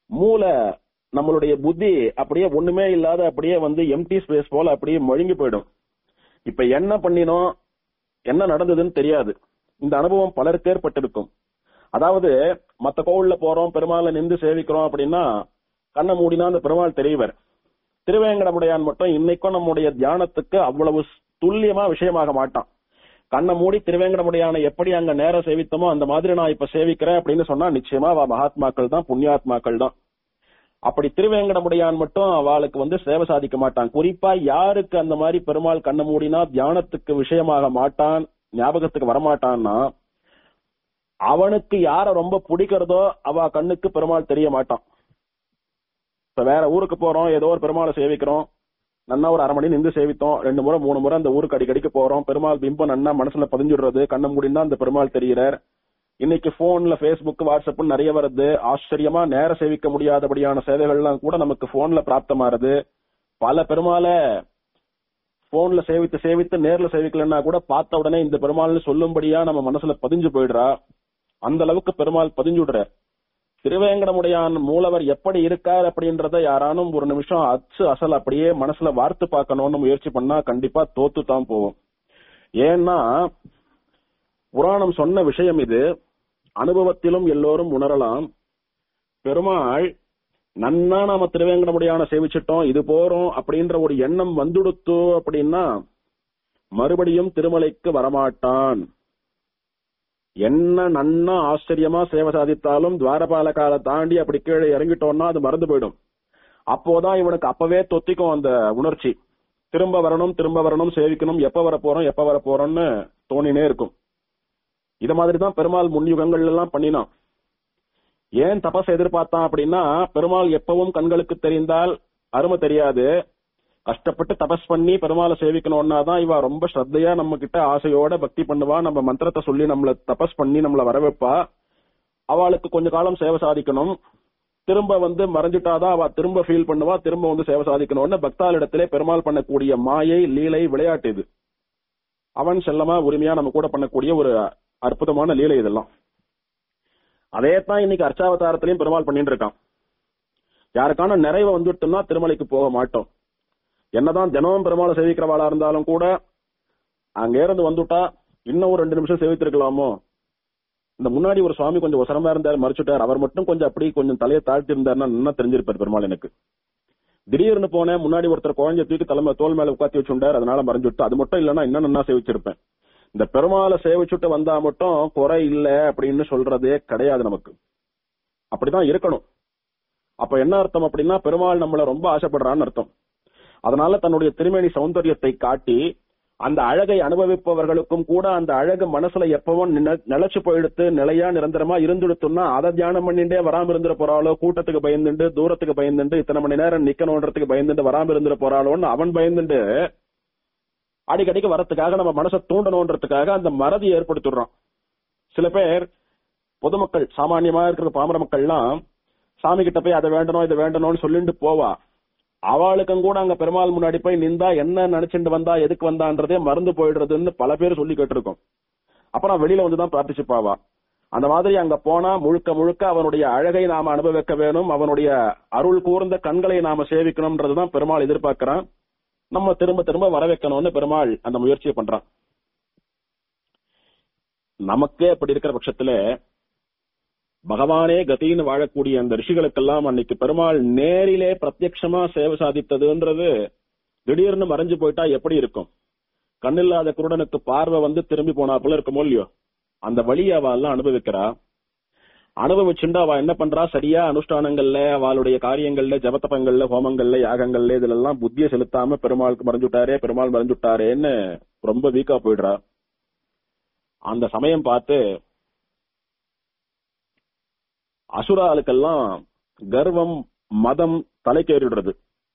மூளை நம்மளுடைய புத்தி அப்படியே ஒண்ணுமே இல்லாத அப்படியே வந்து எம்டி ஸ்பேஸ் போல அப்படியே மழுங்கி போயிடும் இப்ப என்ன பண்ணினோம் என்ன நடந்ததுன்னு தெரியாது இந்த அனுபவம் பலருக்கு ஏற்பட்டிருக்கும் அதாவது மத்த கோவில்ல போறோம் பெருமாளை நின்று சேவிக்கிறோம் அப்படின்னா கண்ணை மூடினா அந்த பெருமாள் தெரியவர் திருவேங்கடமுடையான் மட்டும் இன்னைக்கும் நம்முடைய தியானத்துக்கு அவ்வளவு துல்லியமா விஷயமாக மாட்டான் கண்ணை மூடி திருவேங்கடமுடையான எப்படி அங்க நேரம் சேவித்தோமோ அந்த மாதிரி நான் இப்ப சேவிக்கிறேன் அப்படின்னு சொன்னா நிச்சயமா அவ மகாத்மாக்கள் தான் புண்ணியாத்மாக்கள் தான் அப்படி திருவேங்கடமுடையான் மட்டும் அவளுக்கு வந்து சேவை சாதிக்க மாட்டான் குறிப்பா யாருக்கு அந்த மாதிரி பெருமாள் கண்ணை மூடினா தியானத்துக்கு விஷயமாக மாட்டான் ஞாபகத்துக்கு வரமாட்டான்னா அவனுக்கு யார ரொம்ப பிடிக்கிறதோ அவ கண்ணுக்கு பெருமாள் தெரிய மாட்டான் இப்ப வேற ஊருக்கு போறோம் ஏதோ ஒரு பெருமாளை சேவிக்கிறோம் நன்னா ஒரு அரை மணி நின்று சேவித்தோம் ரெண்டு முறை மூணு முறை அந்த ஊருக்கு அடிக்கடிக்கு போறோம் பெருமாள் பிம்பம் நன்னா மனசுல பதிஞ்சுடுறது கண்ணை மூடினா அந்த பெருமாள் தெரிகிறார் இன்னைக்கு போன்ல பேஸ்புக் வாட்ஸ்அப் நிறைய வருது ஆச்சரியமா நேர சேவிக்க முடியாதபடியான சேவைகள்லாம் கூட நமக்கு போன்ல பிராப்தமாறுது பல பெருமாளை போன்ல சேவித்து சேவித்து நேர்ல சேவிக்கலன்னா கூட பார்த்த உடனே இந்த பெருமாள்னு சொல்லும்படியா நம்ம மனசுல பதிஞ்சு போயிடுறா அந்த அளவுக்கு பெருமாள் பதிஞ்சுடுற திருவேங்கடமுடையான் மூலவர் எப்படி இருக்கார் அப்படின்றத யாரானும் ஒரு நிமிஷம் அச்சு அசல் அப்படியே மனசுல வார்த்து பார்க்கணும்னு முயற்சி பண்ணா கண்டிப்பா தோத்து தான் போவோம் ஏன்னா புராணம் சொன்ன விஷயம் இது அனுபவத்திலும் எல்லோரும் உணரலாம் பெருமாள் நன்னா நாம திருவேங்கடமுடியான சேவிச்சிட்டோம் இது போறோம் அப்படின்ற ஒரு எண்ணம் வந்துடுத்து அப்படின்னா மறுபடியும் திருமலைக்கு வரமாட்டான் என்ன நன்னா ஆச்சரியமா சேவை சாதித்தாலும் துவாரபாலகால தாண்டி அப்படி கீழே இறங்கிட்டோம்னா அது மறந்து போயிடும் அப்போதான் இவனுக்கு அப்பவே தொத்திக்கும் அந்த உணர்ச்சி திரும்ப வரணும் திரும்ப வரணும் சேவிக்கணும் எப்ப வர போறோம் எப்ப வர போறோம்னு தோணினே இருக்கும் இத மாதிரிதான் பெருமாள் முன்யுகங்கள் எல்லாம் பண்ணினான் ஏன் தபஸ் எதிர்பார்த்தான் அப்படின்னா பெருமாள் எப்பவும் கண்களுக்கு தெரிந்தால் அருமை தெரியாது கஷ்டப்பட்டு தபஸ் பண்ணி பெருமாளை சேவிக்கணும்னா தான் இவ ரொம்ப ஸ்ரத்தையா நம்ம கிட்ட ஆசையோட பக்தி பண்ணுவா நம்ம மந்திரத்தை சொல்லி நம்மள தபஸ் பண்ணி நம்மள வரவைப்பா அவளுக்கு கொஞ்ச காலம் சேவை சாதிக்கணும் திரும்ப வந்து மறைஞ்சிட்டாதான் அவ திரும்ப ஃபீல் பண்ணுவா திரும்ப வந்து சேவை சாதிக்கணும்னு பக்தாளிடத்திலே பெருமாள் பண்ணக்கூடிய மாயை லீலை விளையாட்டு இது அவன் செல்லமா உரிமையா நம்ம கூட பண்ணக்கூடிய ஒரு அற்புதமான லீலை இதெல்லாம் அதே தான் இன்னைக்கு அர்ச்சாவதாரத்திலையும் பெருமாள் பண்ணிட்டு இருக்கான் யாருக்கான நிறைவு வந்துட்டோம்னா திருமலைக்கு போக மாட்டோம் என்னதான் தினமும் பெருமாளை சேவிக்கிறவாளா இருந்தாலும் கூட அங்க இருந்து வந்துட்டா இன்னும் ஒரு ரெண்டு நிமிஷம் சேவித்திருக்கலாமோ இந்த முன்னாடி ஒரு சுவாமி கொஞ்சம் உசரமா இருந்தார் மறைச்சுட்டார் அவர் மட்டும் கொஞ்சம் அப்படி கொஞ்சம் தலையை தாழ்த்தி இருந்தாருன்னா நல்லா தெரிஞ்சிருப்பார் பெருமாள் எனக்கு திடீர்னு போனேன் முன்னாடி ஒருத்தர் குழந்தை தூக்கி தலைமை தோல் மேல உட்காத்தி வச்சுட்டார் அதனால மறைஞ்சுட்டு அது மட்டும் இல்லைன்னா இன்னும் நல்லா சேவிச்சிருப்பேன் இந்த பெருமாளை சேவிச்சுட்டு வந்தா மட்டும் குறை இல்ல அப்படின்னு சொல்றதே கிடையாது நமக்கு அப்படிதான் இருக்கணும் அப்ப என்ன அர்த்தம் அப்படின்னா பெருமாள் நம்மள ரொம்ப ஆசைப்படுறான்னு அர்த்தம் அதனால தன்னுடைய திருமேனி சௌந்தரியத்தை காட்டி அந்த அழகை அனுபவிப்பவர்களுக்கும் கூட அந்த அழகு மனசுல எப்பவும் நின- நிலைச்சு போயிடுத்து நிலையா நிரந்தரமா இருந்துடுத்துன்னா அதை தியானம் பண்ணிட்டே வராம இருந்துட போறாளோ கூட்டத்துக்கு பயந்துண்டு தூரத்துக்கு பயந்துண்டு இத்தனை மணி நேரம் நிக்கணும்ன்றதுக்கு பயந்துட்டு வராம இருந்துட போறாளோன்னு அவன் பயந்துண்டு அடிக்கடிக்கு வரத்துக்காக நம்ம மனசை தூண்டணுன்றதுக்காக அந்த மறதியை ஏற்படுத்திடுறான் சில பேர் பொதுமக்கள் சாமானியமா இருக்கிற பாமர மக்கள்லாம் சாமி கிட்ட போய் அதை வேண்டணும் இதை வேண்டணும்னு சொல்லிட்டு போவா அவளுக்கும் கூட அங்க பெருமாள் முன்னாடி போய் நின்றா என்ன நினைச்சுட்டு வந்தா எதுக்கு வந்தான்றதே மறந்து போயிடுறதுன்னு பல பேர் சொல்லி கேட்டிருக்கோம் அப்புறம் வெளியில வந்துதான் பிரார்த்திச்சுப்பாவா அந்த மாதிரி அங்க போனா முழுக்க முழுக்க அவனுடைய அழகை நாம அனுபவிக்க வேணும் அவனுடைய அருள் கூர்ந்த கண்களை நாம சேவிக்கணும்ன்றதுதான் பெருமாள் எதிர்பார்க்கிறான் நம்ம திரும்ப திரும்ப வர வைக்கணும்னு பெருமாள் அந்த முயற்சியை பண்றான் நமக்கே அப்படி இருக்கிற பட்சத்துல பகவானே கதின்னு வாழக்கூடிய அந்த ரிஷிகளுக்கெல்லாம் அன்னைக்கு பெருமாள் நேரிலே பிரத்யட்சமா சேவை சாதித்ததுன்றது திடீர்னு மறைஞ்சு போயிட்டா எப்படி இருக்கும் கண்ணில்லாத குருடனுக்கு பார்வை வந்து திரும்பி போனா போல இருக்குமோ இல்லையோ அந்த வழியை அவ எல்லாம் அனுபவிக்கிறா அனுபவிச்சுண்டு அவ என்ன பண்றா சரியா அனுஷ்டானங்கள்ல அவளுடைய காரியங்கள்ல ஜபத்தப்பங்கள்ல ஹோமங்கள்ல யாகங்கள்ல இதுல எல்லாம் புத்தியை செலுத்தாம பெருமாளுக்கு மறைஞ்சுட்டாரே பெருமாள் மறைஞ்சுட்டாரேன்னு ரொம்ப வீக்கா போயிடுறா அந்த சமயம் பார்த்து அசுராளுக்கெல்லாம் கர்வம் மதம் தலைக்கேறிடுறது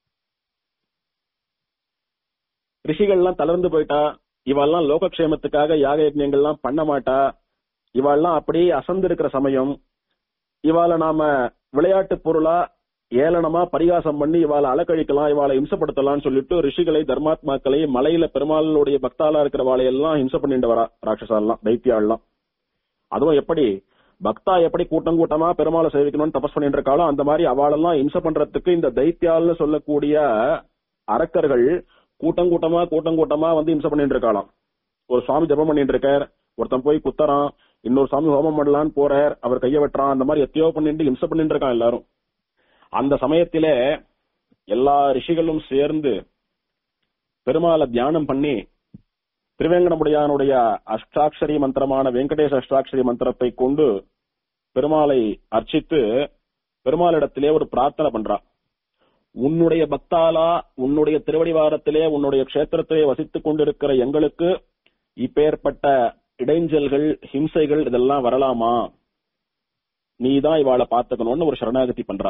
ரிஷிகள்லாம் தளர்ந்து போயிட்டா இவெல்லாம் லோகக்ஷேமத்துக்காக யாக யஜ்யங்கள்லாம் பண்ண மாட்டா இவெல்லாம் அப்படியே அசந்து இருக்கிற சமயம் இவாள நாம விளையாட்டு பொருளா ஏளனமா பரிகாசம் பண்ணி இவாளை அலக்கழிக்கலாம் இவாளை இம்சப்படுத்தலாம்னு சொல்லிட்டு ரிஷிகளை தர்மாத்மாக்களை மலையில பெருமாளுடைய பக்தாலா இருக்கிற வாழையெல்லாம் ஹிம்சை பண்ணிட்டு வரா ராட்சசாலாம் தைத்தியாள்லாம் அதுவும் எப்படி பக்தா எப்படி கூட்டம் கூட்டமா பெருமாளை சேவிக்கணும்னு தபஸ் பண்ணிட்டு இருக்காளோ அந்த மாதிரி அவளெல்லாம் இம்சை பண்றதுக்கு இந்த தைத்தியால்னு சொல்லக்கூடிய அரக்கர்கள் கூட்டம் கூட்டமா கூட்டம் கூட்டமா வந்து இம்சை பண்ணிட்டு இருக்காளாம் ஒரு சுவாமி ஜெபம் பண்ணிட்டு இருக்கார் ஒருத்தன் போய் குத்தறான் இன்னொரு சாமி ஹோமம் பண்ணலான்னு போறார் அவர் கைய வெட்டுறான் அந்த மாதிரி எத்தையோ பண்ணிட்டு இம்சை பண்ணிட்டு இருக்கான் எல்லாரும் அந்த சமயத்திலே எல்லா ரிஷிகளும் சேர்ந்து பெருமாளை தியானம் பண்ணி திருவேங்கடமுடையானுடைய அஷ்டாட்சரி மந்திரமான வெங்கடேஷ அஷ்டாட்சரி மந்திரத்தை கொண்டு பெருமாளை அர்ச்சித்து பெருமாளிடத்திலே ஒரு பிரார்த்தனை பண்றா உன்னுடைய பக்தாலா உன்னுடைய திருவடிவாரத்திலே உன்னுடைய க்ஷேத்திரத்திலே வசித்துக் கொண்டிருக்கிற எங்களுக்கு இப்பேற்பட்ட இடைஞ்சல்கள் ஹிம்சைகள் இதெல்லாம் வரலாமா நீதான் இவாளை பாத்துக்கணும்னு ஒரு சரணாகதி பண்றா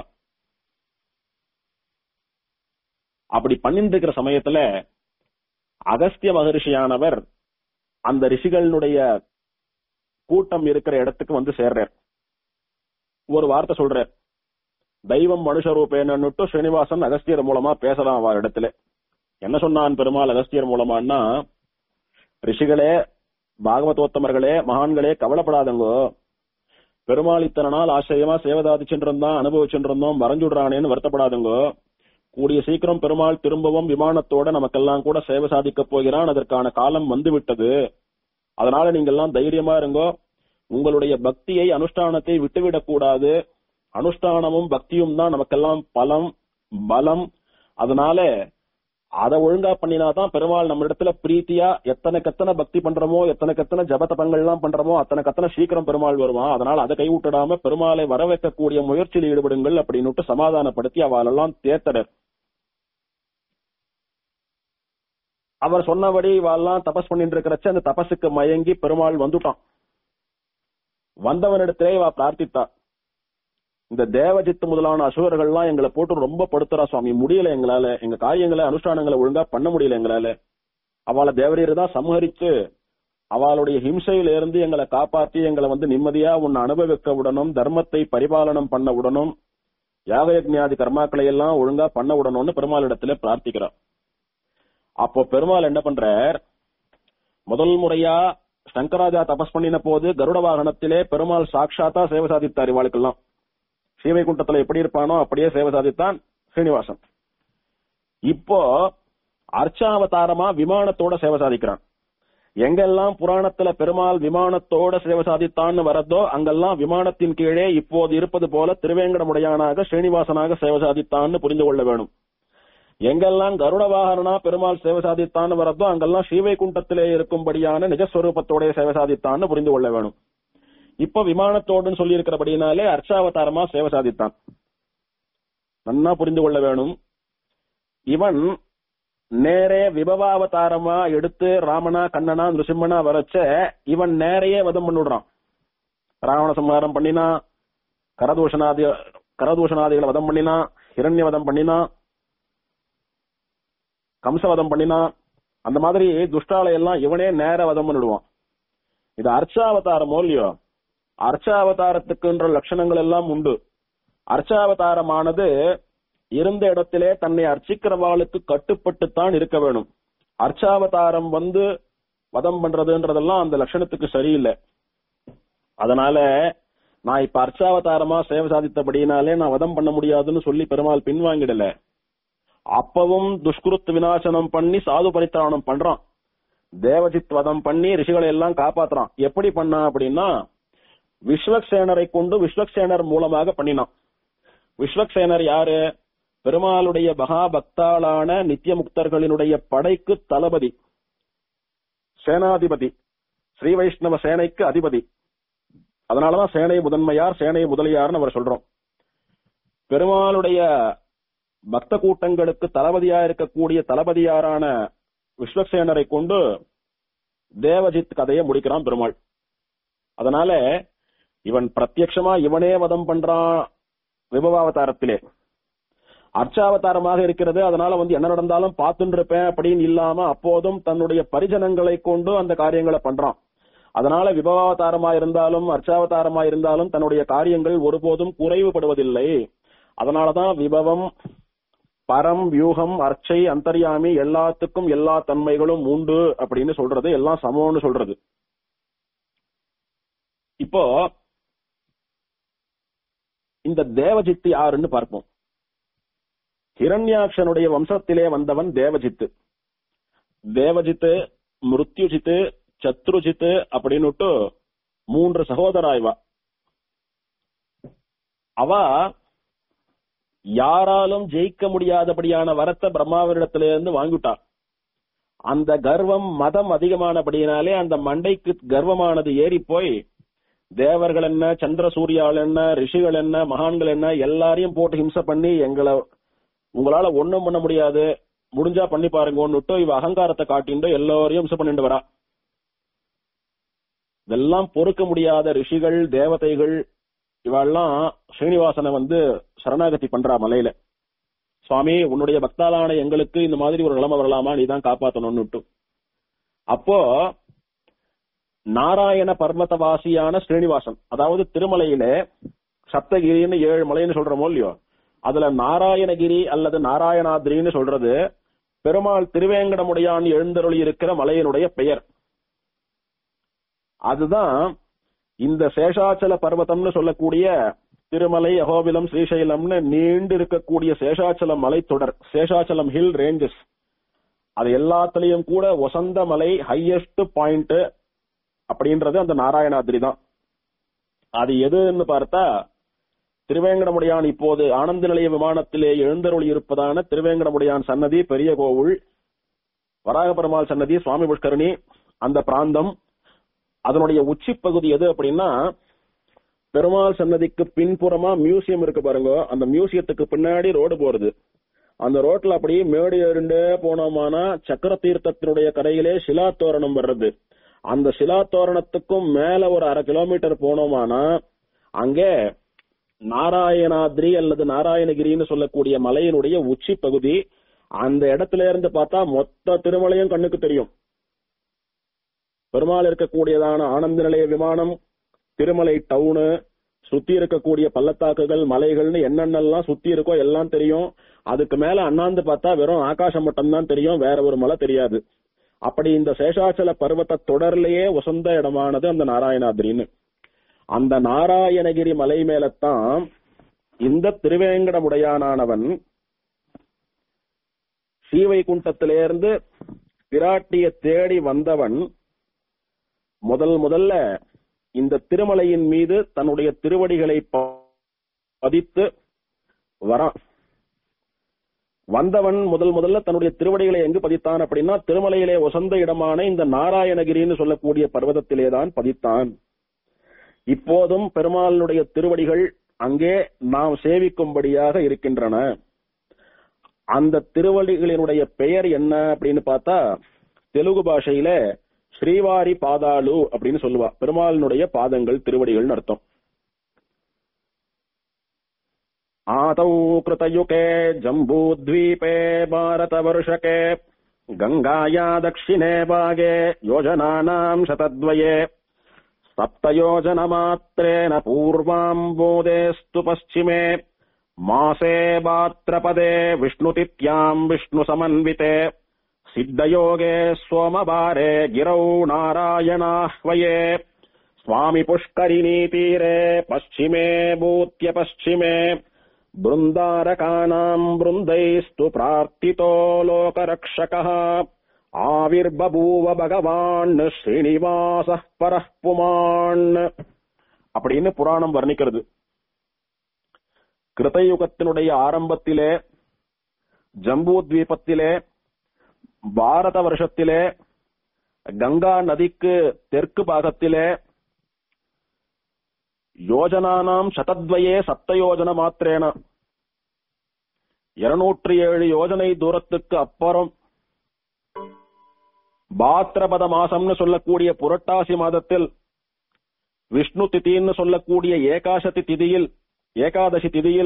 அப்படி பண்ணிட்டு இருக்கிற சமயத்துல அகஸ்திய மகரிஷியானவர் அந்த ரிஷிகளுடைய கூட்டம் இருக்கிற இடத்துக்கு வந்து சேர்றார் ஒரு வார்த்தை சொல்றார் தெய்வம் மனுஷ ரூபேனன்னுட்டு ஸ்ரீனிவாசன் அகஸ்தியர் மூலமா பேசலாம் அவ இடத்துல என்ன சொன்னான் பெருமாள் அகஸ்தியர் மூலமான்னா ரிஷிகளே பாகவதோத்தமர்களே மகான்களே கவலைப்படாதங்கோ பெருமாள் இத்தனை நாள் ஆச்சரியமா சேவதாதிச்சுட்டு இருந்தான் அனுபவிச்சுட்டு இருந்தோம் மறைஞ்சுடுறானேன்னு வருத்தப்படாதங்கோ கூடிய சீக்கிரம் பெருமாள் திரும்பவும் விமானத்தோட நமக்கெல்லாம் கூட சேவை சாதிக்க போகிறான் அதற்கான காலம் வந்து விட்டது அதனால நீங்க எல்லாம் தைரியமா இருங்கோ உங்களுடைய பக்தியை அனுஷ்டானத்தை விட்டுவிடக் கூடாது அனுஷ்டானமும் பக்தியும் தான் நமக்கெல்லாம் பலம் பலம் அதனால அதை ஒழுங்கா பண்ணினாதான் பெருமாள் நம்ம இடத்துல பிரீத்தியா எத்தனை கத்தனை பக்தி பண்றோமோ எத்தனை கத்தனை ஜப தபங்கள் எல்லாம் பண்றோமோ அத்தனை கத்தனை சீக்கிரம் பெருமாள் வருவான் அதனால அதை கைவிட்டுடாம பெருமாளை வர வைக்கக்கூடிய முயற்சியில் ஈடுபடுங்கள் அப்படின்னுட்டு சமாதானப்படுத்தி அவளெல்லாம் தேத்தடர் அவர் சொன்னபடி இவாள்லாம் தபஸ் பண்ணிட்டு இருக்கிறச்ச அந்த தபசுக்கு மயங்கி பெருமாள் வந்துட்டான் வந்தவனிடத்திலே இவ பிரார்த்தித்தா இந்த தேவஜித்து முதலான அசுரர்கள்லாம் எங்களை போட்டு ரொம்ப படுத்துறா சுவாமி முடியல எங்களால எங்க காரியங்களை அனுஷ்டானங்களை ஒழுங்கா பண்ண முடியல எங்களால அவளை தேவரீர் தான் சம்ஹரிச்சு அவளுடைய ஹிம்சையில இருந்து எங்களை காப்பாத்தி எங்களை வந்து நிம்மதியா உன்னை அனுபவிக்க விடணும் தர்மத்தை பரிபாலனம் பண்ண விடணும் யாக யஜ்ஞாதி கர்மாக்களை எல்லாம் ஒழுங்கா பண்ண விடணும்னு பெருமாளிடத்துல பிரார்த்திக்கிறார் அப்போ பெருமாள் என்ன பண்றார் முதல் முறையா சங்கராஜா தபஸ் பண்ணின போது கருட வாகனத்திலே பெருமாள் சாட்சாத்தா சேவை சாதித்தார் இவாளுக்கெல்லாம் ஸ்ரீவைகுண்டத்துல எப்படி இருப்பானோ அப்படியே சேவை சாதித்தான் ஸ்ரீனிவாசன் இப்போ அர்ச்சாவதாரமா விமானத்தோட சேவை சாதிக்கிறான் எங்கெல்லாம் புராணத்துல பெருமாள் விமானத்தோட சேவை சாதித்தான்னு வரதோ அங்கெல்லாம் விமானத்தின் கீழே இப்போது இருப்பது போல திருவேங்கடமுடையானாக ஸ்ரீனிவாசனாக சேவை சாதித்தான்னு புரிந்து கொள்ள வேணும் எங்கெல்லாம் கருட வாகனா பெருமாள் சேவை சாதித்தான்னு வரதோ அங்கெல்லாம் ஸ்ரீவைகுண்டத்திலே இருக்கும்படியான நிஜஸ்வரூபத்தோட சேவை சாதித்தான்னு புரிந்து கொள்ள வேணும் இப்ப விமானத்தோடுன்னு சொல்லி இருக்கிறபடினாலே அர்ச்சாவதாரமா சேவை சாதித்தான் நன்னா புரிந்து கொள்ள வேணும் இவன் நேரே விபவாவதாரமா எடுத்து ராமனா கண்ணனா நிருசிம்மனா வரச்ச இவன் நேரையே வதம் பண்ணிவிடுறான் ராவண சம்ஹாரம் பண்ணினா கரதூஷணாதி கரதூஷணாதிகளை வதம் பண்ணினா ஹிரண்ய வதம் பண்ணினா கம்சவதம் பண்ணினா அந்த மாதிரி துஷ்டாலை எல்லாம் இவனே நேர வதம் பண்ணிடுவான் இது அர்ச்சாவதாரமோ இல்லையோ அர்ச்சாவதாரத்துக்குன்ற லட்சணங்கள் எல்லாம் உண்டு அர்ச்சாவதாரமானது இருந்த இடத்திலே தன்னை அர்ச்சிக்கிறவாளுக்கு கட்டுப்பட்டுத்தான் இருக்க வேணும் அர்ச்சாவதாரம் வந்து வதம் பண்றதுன்றதெல்லாம் அந்த லட்சணத்துக்கு சரியில்லை அதனால நான் இப்ப அர்ச்சாவதாரமா சேவை சாதித்தபடினாலே நான் வதம் பண்ண முடியாதுன்னு சொல்லி பெருமாள் பின்வாங்கிடல அப்பவும் துஷ்குருத்து விநாசனம் பண்ணி சாது பரித்தாரணம் பண்றான் தேவஜித் வதம் பண்ணி ரிஷிகளை எல்லாம் காப்பாத்துறான் எப்படி பண்ணா அப்படின்னா விஸ்வக்சேனரை கொண்டு விஸ்வக்சேனர் மூலமாக பண்ணினான் விஸ்வக்சேனர் யாரு பெருமாளுடைய மகா பக்தாளான நித்திய முக்தர்களினுடைய படைக்கு தளபதி சேனாதிபதி ஸ்ரீ வைஷ்ணவ சேனைக்கு அதிபதி அதனாலதான் சேனை முதன்மையார் சேனை முதலியார்னு அவர் சொல்றோம் பெருமாளுடைய பக்த கூட்டங்களுக்கு தளபதியா இருக்கக்கூடிய தளபதியாரான விஸ்வசேனரை கொண்டு தேவஜித் கதையை முடிக்கிறான் பெருமாள் அதனால இவன் பிரத்யட்சமா இவனே வதம் பண்றான் விபவாவதாரத்திலே அர்ச்சாவதாரமாக இருக்கிறது அதனால வந்து என்ன நடந்தாலும் பார்த்துட்டு இருப்பேன் அப்படின்னு இல்லாம அப்போதும் தன்னுடைய பரிஜனங்களை கொண்டு அந்த காரியங்களை பண்றான் அதனால விபவாவதாரமா இருந்தாலும் அர்ச்சாவதாரமா இருந்தாலும் தன்னுடைய காரியங்கள் ஒருபோதும் குறைவுபடுவதில்லை அதனாலதான் விபவம் பரம் வியூகம் அர்ச்சை அந்தர்யாமி எல்லாத்துக்கும் எல்லா தன்மைகளும் உண்டு அப்படின்னு சொல்றது எல்லாம் சமம்னு சொல்றது இப்போ இந்த தேவஜித்து யாருன்னு பார்ப்போம் ஹிரண்யாக்ஷனுடைய வம்சத்திலே வந்தவன் தேவஜித்து தேவஜித்து மிருத்யுஜித்து சத்ருஜித்து அப்படின்னுட்டு மூன்று சகோதரா இவா அவ யாராலும் ஜெயிக்க முடியாதபடியான வரத்தை பிரம்மாவரிடத்திலிருந்து வாங்கிட்டா அந்த கர்வம் மதம் அதிகமானபடியினாலே அந்த மண்டைக்கு கர்வமானது ஏறி போய் தேவர்கள் என்ன சந்திர சூர்யாள் என்ன ரிஷிகள் என்ன மகான்கள் என்ன எல்லாரையும் போட்டு ஹிம்சை பண்ணி எங்களை உங்களால ஒண்ணும் பண்ண முடியாது முடிஞ்சா பண்ணி பாருங்கன்னுட்டு இவ அகங்காரத்தை காட்டிண்டு எல்லாரையும் ஹிம்சை பண்ணிட்டு வரா இதெல்லாம் பொறுக்க முடியாத ரிஷிகள் தேவதைகள் இவெல்லாம் ஸ்ரீனிவாசனை வந்து சரணாகதி பண்றா மலையில சுவாமி உன்னுடைய பக்தாலான எங்களுக்கு இந்த மாதிரி ஒரு நிலைமை வரலாமா நீ தான் காப்பாத்தணும்னுட்டு அப்போ நாராயண பர்வதவாசியான ஸ்ரீனிவாசன் அதாவது திருமலையிலே சப்தகிரின்னு ஏழு மலைன்னு சொல்றோமோ இல்லையோ அதுல நாராயணகிரி அல்லது நாராயணாத்ரின்னு சொல்றது பெருமாள் திருவேங்கடமுடையான் எழுந்தருளி இருக்கிற மலையினுடைய பெயர் அதுதான் இந்த சேஷாச்சல பர்வதம்னு சொல்லக்கூடிய திருமலை அகோபிலம் ஸ்ரீசைலம்னு நீண்டு இருக்கக்கூடிய சேஷாச்சலம் மலைத்தொடர் சேஷாச்சலம் ஹில் ரேஞ்சஸ் அது எல்லாத்துலயும் கூட வசந்த மலை ஹையஸ்ட் பாயிண்ட் அப்படின்றது அந்த நாராயணாதிரி தான் அது எதுன்னு பார்த்தா திருவேங்கடமுடையான் இப்போது ஆனந்த நிலைய விமானத்திலே எழுந்தருளி இருப்பதான திருவேங்கடமுடையான் சன்னதி பெரிய கோவில் வராக பெருமாள் சன்னதி சுவாமி புஷ்கரணி அந்த பிராந்தம் அதனுடைய உச்சி பகுதி எது அப்படின்னா பெருமாள் சன்னதிக்கு பின்புறமா மியூசியம் இருக்கு பாருங்க அந்த மியூசியத்துக்கு பின்னாடி ரோடு போறது அந்த ரோட்ல அப்படியே மேடு ஏறிண்டே போனோமானா சக்கர தீர்த்தத்தினுடைய கரையிலே சிலாத்தோரணம் வர்றது அந்த சிலாத்தோரணத்துக்கும் மேல ஒரு அரை கிலோமீட்டர் போனோமானா அங்கே நாராயணாத்ரி அல்லது நாராயணகிரின்னு சொல்லக்கூடிய மலையினுடைய உச்சி பகுதி அந்த இடத்துல இருந்து பார்த்தா மொத்த திருமலையும் கண்ணுக்கு தெரியும் பெருமாள் இருக்கக்கூடியதான ஆனந்த நிலைய விமானம் திருமலை டவுனு சுத்தி இருக்கக்கூடிய பள்ளத்தாக்குகள் மலைகள்னு என்னென்னலாம் சுத்தி இருக்கோ எல்லாம் தெரியும் அதுக்கு மேல அண்ணாந்து பார்த்தா வெறும் ஆகாசம் மட்டும்தான் தெரியும் வேற ஒரு மலை தெரியாது அப்படி இந்த சேஷாச்சல பர்வத்த தொடர்லயே உசந்த இடமானது அந்த நாராயணாதிரின்னு அந்த நாராயணகிரி மலை மேலத்தான் இந்த திருவேங்கடமுடையானவன் ஸ்ரீவைகுண்டத்திலிருந்து பிராட்டிய தேடி வந்தவன் முதல் முதல்ல இந்த திருமலையின் மீது தன்னுடைய திருவடிகளை பதித்து வரான் வந்தவன் முதல் முதல்ல தன்னுடைய திருவடிகளை எங்கு பதித்தான் அப்படின்னா திருமலையிலே உசந்த இடமான இந்த நாராயணகிரின்னு சொல்லக்கூடிய பர்வதத்திலே தான் பதித்தான் இப்போதும் பெருமாளுடைய திருவடிகள் அங்கே நாம் சேவிக்கும்படியாக இருக்கின்றன அந்த திருவடிகளினுடைய பெயர் என்ன அப்படின்னு பார்த்தா தெலுங்கு பாஷையில ஸ்ரீவாரி பாதாளு அப்படின்னு சொல்லுவா பெருமாளினுடைய பாதங்கள் திருவடிகள் அர்த்தம் ஆதௌ கிருதயுகே ஜம்பூத்வீபே பாரதவர்ஷகே கங்காயா தक्षिणे भागे योजनानाम् शतद्वये सप्तयोजनमात्रेण पूर्वाम्बोदेस्तु पश्चिमे मासे भाद्रपदे विष्णुतिथ्याम् विष्णुसमन्विते सिद्धयोगे सोमवारे गिरौ नारायणाह्वये स्वामि पुष्करिणीतीरे पश्चिमे भूत्य पश्चिमे बृन्दारकानाम् बृन्दैस्तु प्रार्थितो लोकरक्षकः ஆவிர்பூவ பகவான் ஸ்ரீனிவாச பரः புமான் அப்படின்னு புராணம் வர்ணிக்கிறது கிருதயுகத்தினுடைய ஆரம்பத்திலே ஜம்பூ தீபத்திலே பாரத வருஷத்திலே கங்கா நதிக்கு தெற்கு பாகத்திலே யோஜனானாம் சதத்வயே சப்தயோஜன மாத்திரேன இருநூற்றி ஏழு யோஜனை தூரத்துக்கு அப்புறம் பாத்திரபத மாசம்னு சொல்லக்கூடிய புரட்டாசி மாதத்தில் விஷ்ணு திதின்னு சொல்லக்கூடிய ஏகாசதி திதியில் ஏகாதசி திதியில்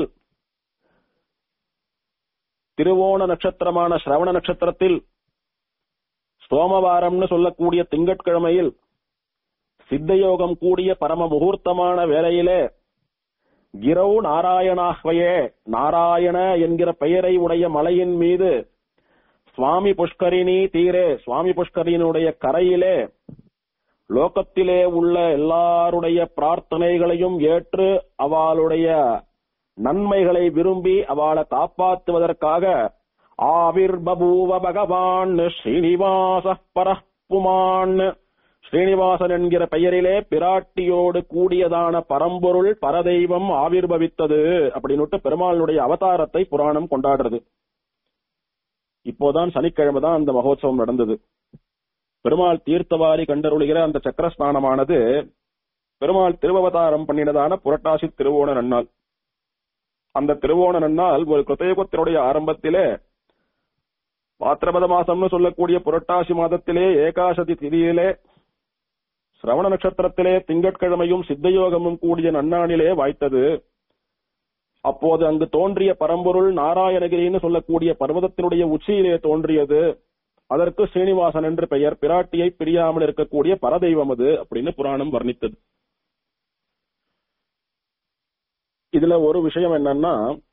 திருவோண நட்சத்திரமான சிரவண நட்சத்திரத்தில் சோமவாரம்னு சொல்லக்கூடிய திங்கட்கிழமையில் சித்தயோகம் கூடிய பரம முகூர்த்தமான வேளையிலே கிரௌ நாராயணாஹ்வயே நாராயண என்கிற பெயரை உடைய மலையின் மீது சுவாமி புஷ்கரிணி தீரே சுவாமி புஷ்கரினுடைய கரையிலே லோகத்திலே உள்ள எல்லாருடைய பிரார்த்தனைகளையும் ஏற்று அவளுடைய நன்மைகளை விரும்பி அவளை காப்பாற்றுவதற்காக ஆவிர் பபூவ பகவான் ஸ்ரீனிவாச பரப்புமான் ஸ்ரீனிவாசன் என்கிற பெயரிலே பிராட்டியோடு கூடியதான பரம்பொருள் பரதெய்வம் ஆவிர்பவித்தது அப்படின்னுட்டு பெருமாளுடைய அவதாரத்தை புராணம் கொண்டாடுறது இப்போதான் சனிக்கிழமை தான் அந்த மகோத்சவம் நடந்தது பெருமாள் தீர்த்தவாரி கண்டருளுகிற அந்த சக்கரஸ்நானமானது பெருமாள் திருவவதாரம் பண்ணினதான புரட்டாசி திருவோண நன்னாள் அந்த திருவோண நன்னாள் ஒரு கிருத்தயுகத்தினுடைய ஆரம்பத்திலே பாத்திரபத மாசம்னு சொல்லக்கூடிய புரட்டாசி மாதத்திலே ஏகாசதி திதியிலே சிரவண நட்சத்திரத்திலே திங்கட்கிழமையும் சித்தயோகமும் கூடிய நன்னாளிலே வாய்த்தது அப்போது அங்கு தோன்றிய பரம்பொருள் நாராயணகிரின்னு சொல்லக்கூடிய பர்வதத்தினுடைய உச்சியிலே தோன்றியது அதற்கு ஸ்ரீனிவாசன் என்று பெயர் பிராட்டியை பிரியாமல் இருக்கக்கூடிய பரதெய்வம் அது அப்படின்னு புராணம் வர்ணித்தது இதுல ஒரு விஷயம் என்னன்னா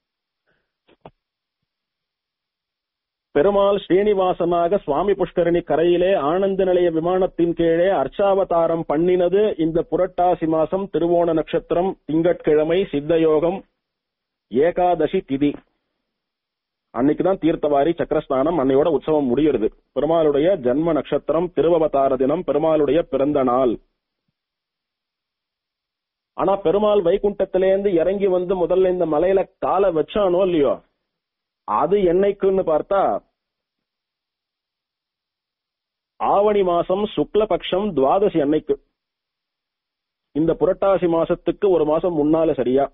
பெருமாள் ஸ்ரீனிவாசனாக சுவாமி புஷ்கரணி கரையிலே ஆனந்த நிலைய விமானத்தின் கீழே அர்ச்சாவதாரம் பண்ணினது இந்த புரட்டாசி மாசம் திருவோண நட்சத்திரம் திங்கட்கிழமை சித்தயோகம் ஏகாதசி திதி அன்னைக்குதான் தீர்த்தவாரி சக்கரஸ்தானம் அன்னையோட உற்சவம் முடியுது பெருமாளுடைய ஜன்ம நட்சத்திரம் திருவவதார தினம் பெருமாளுடைய பிறந்த நாள் ஆனா பெருமாள் வைகுண்டத்திலேருந்து இறங்கி வந்து முதல்ல இந்த மலையில காலை வச்சானோ இல்லையோ அது என்னைக்குன்னு பார்த்தா ஆவணி மாசம் சுக்லபக்ஷம் துவாதசி அன்னைக்கு இந்த புரட்டாசி மாசத்துக்கு ஒரு மாசம் முன்னால சரியா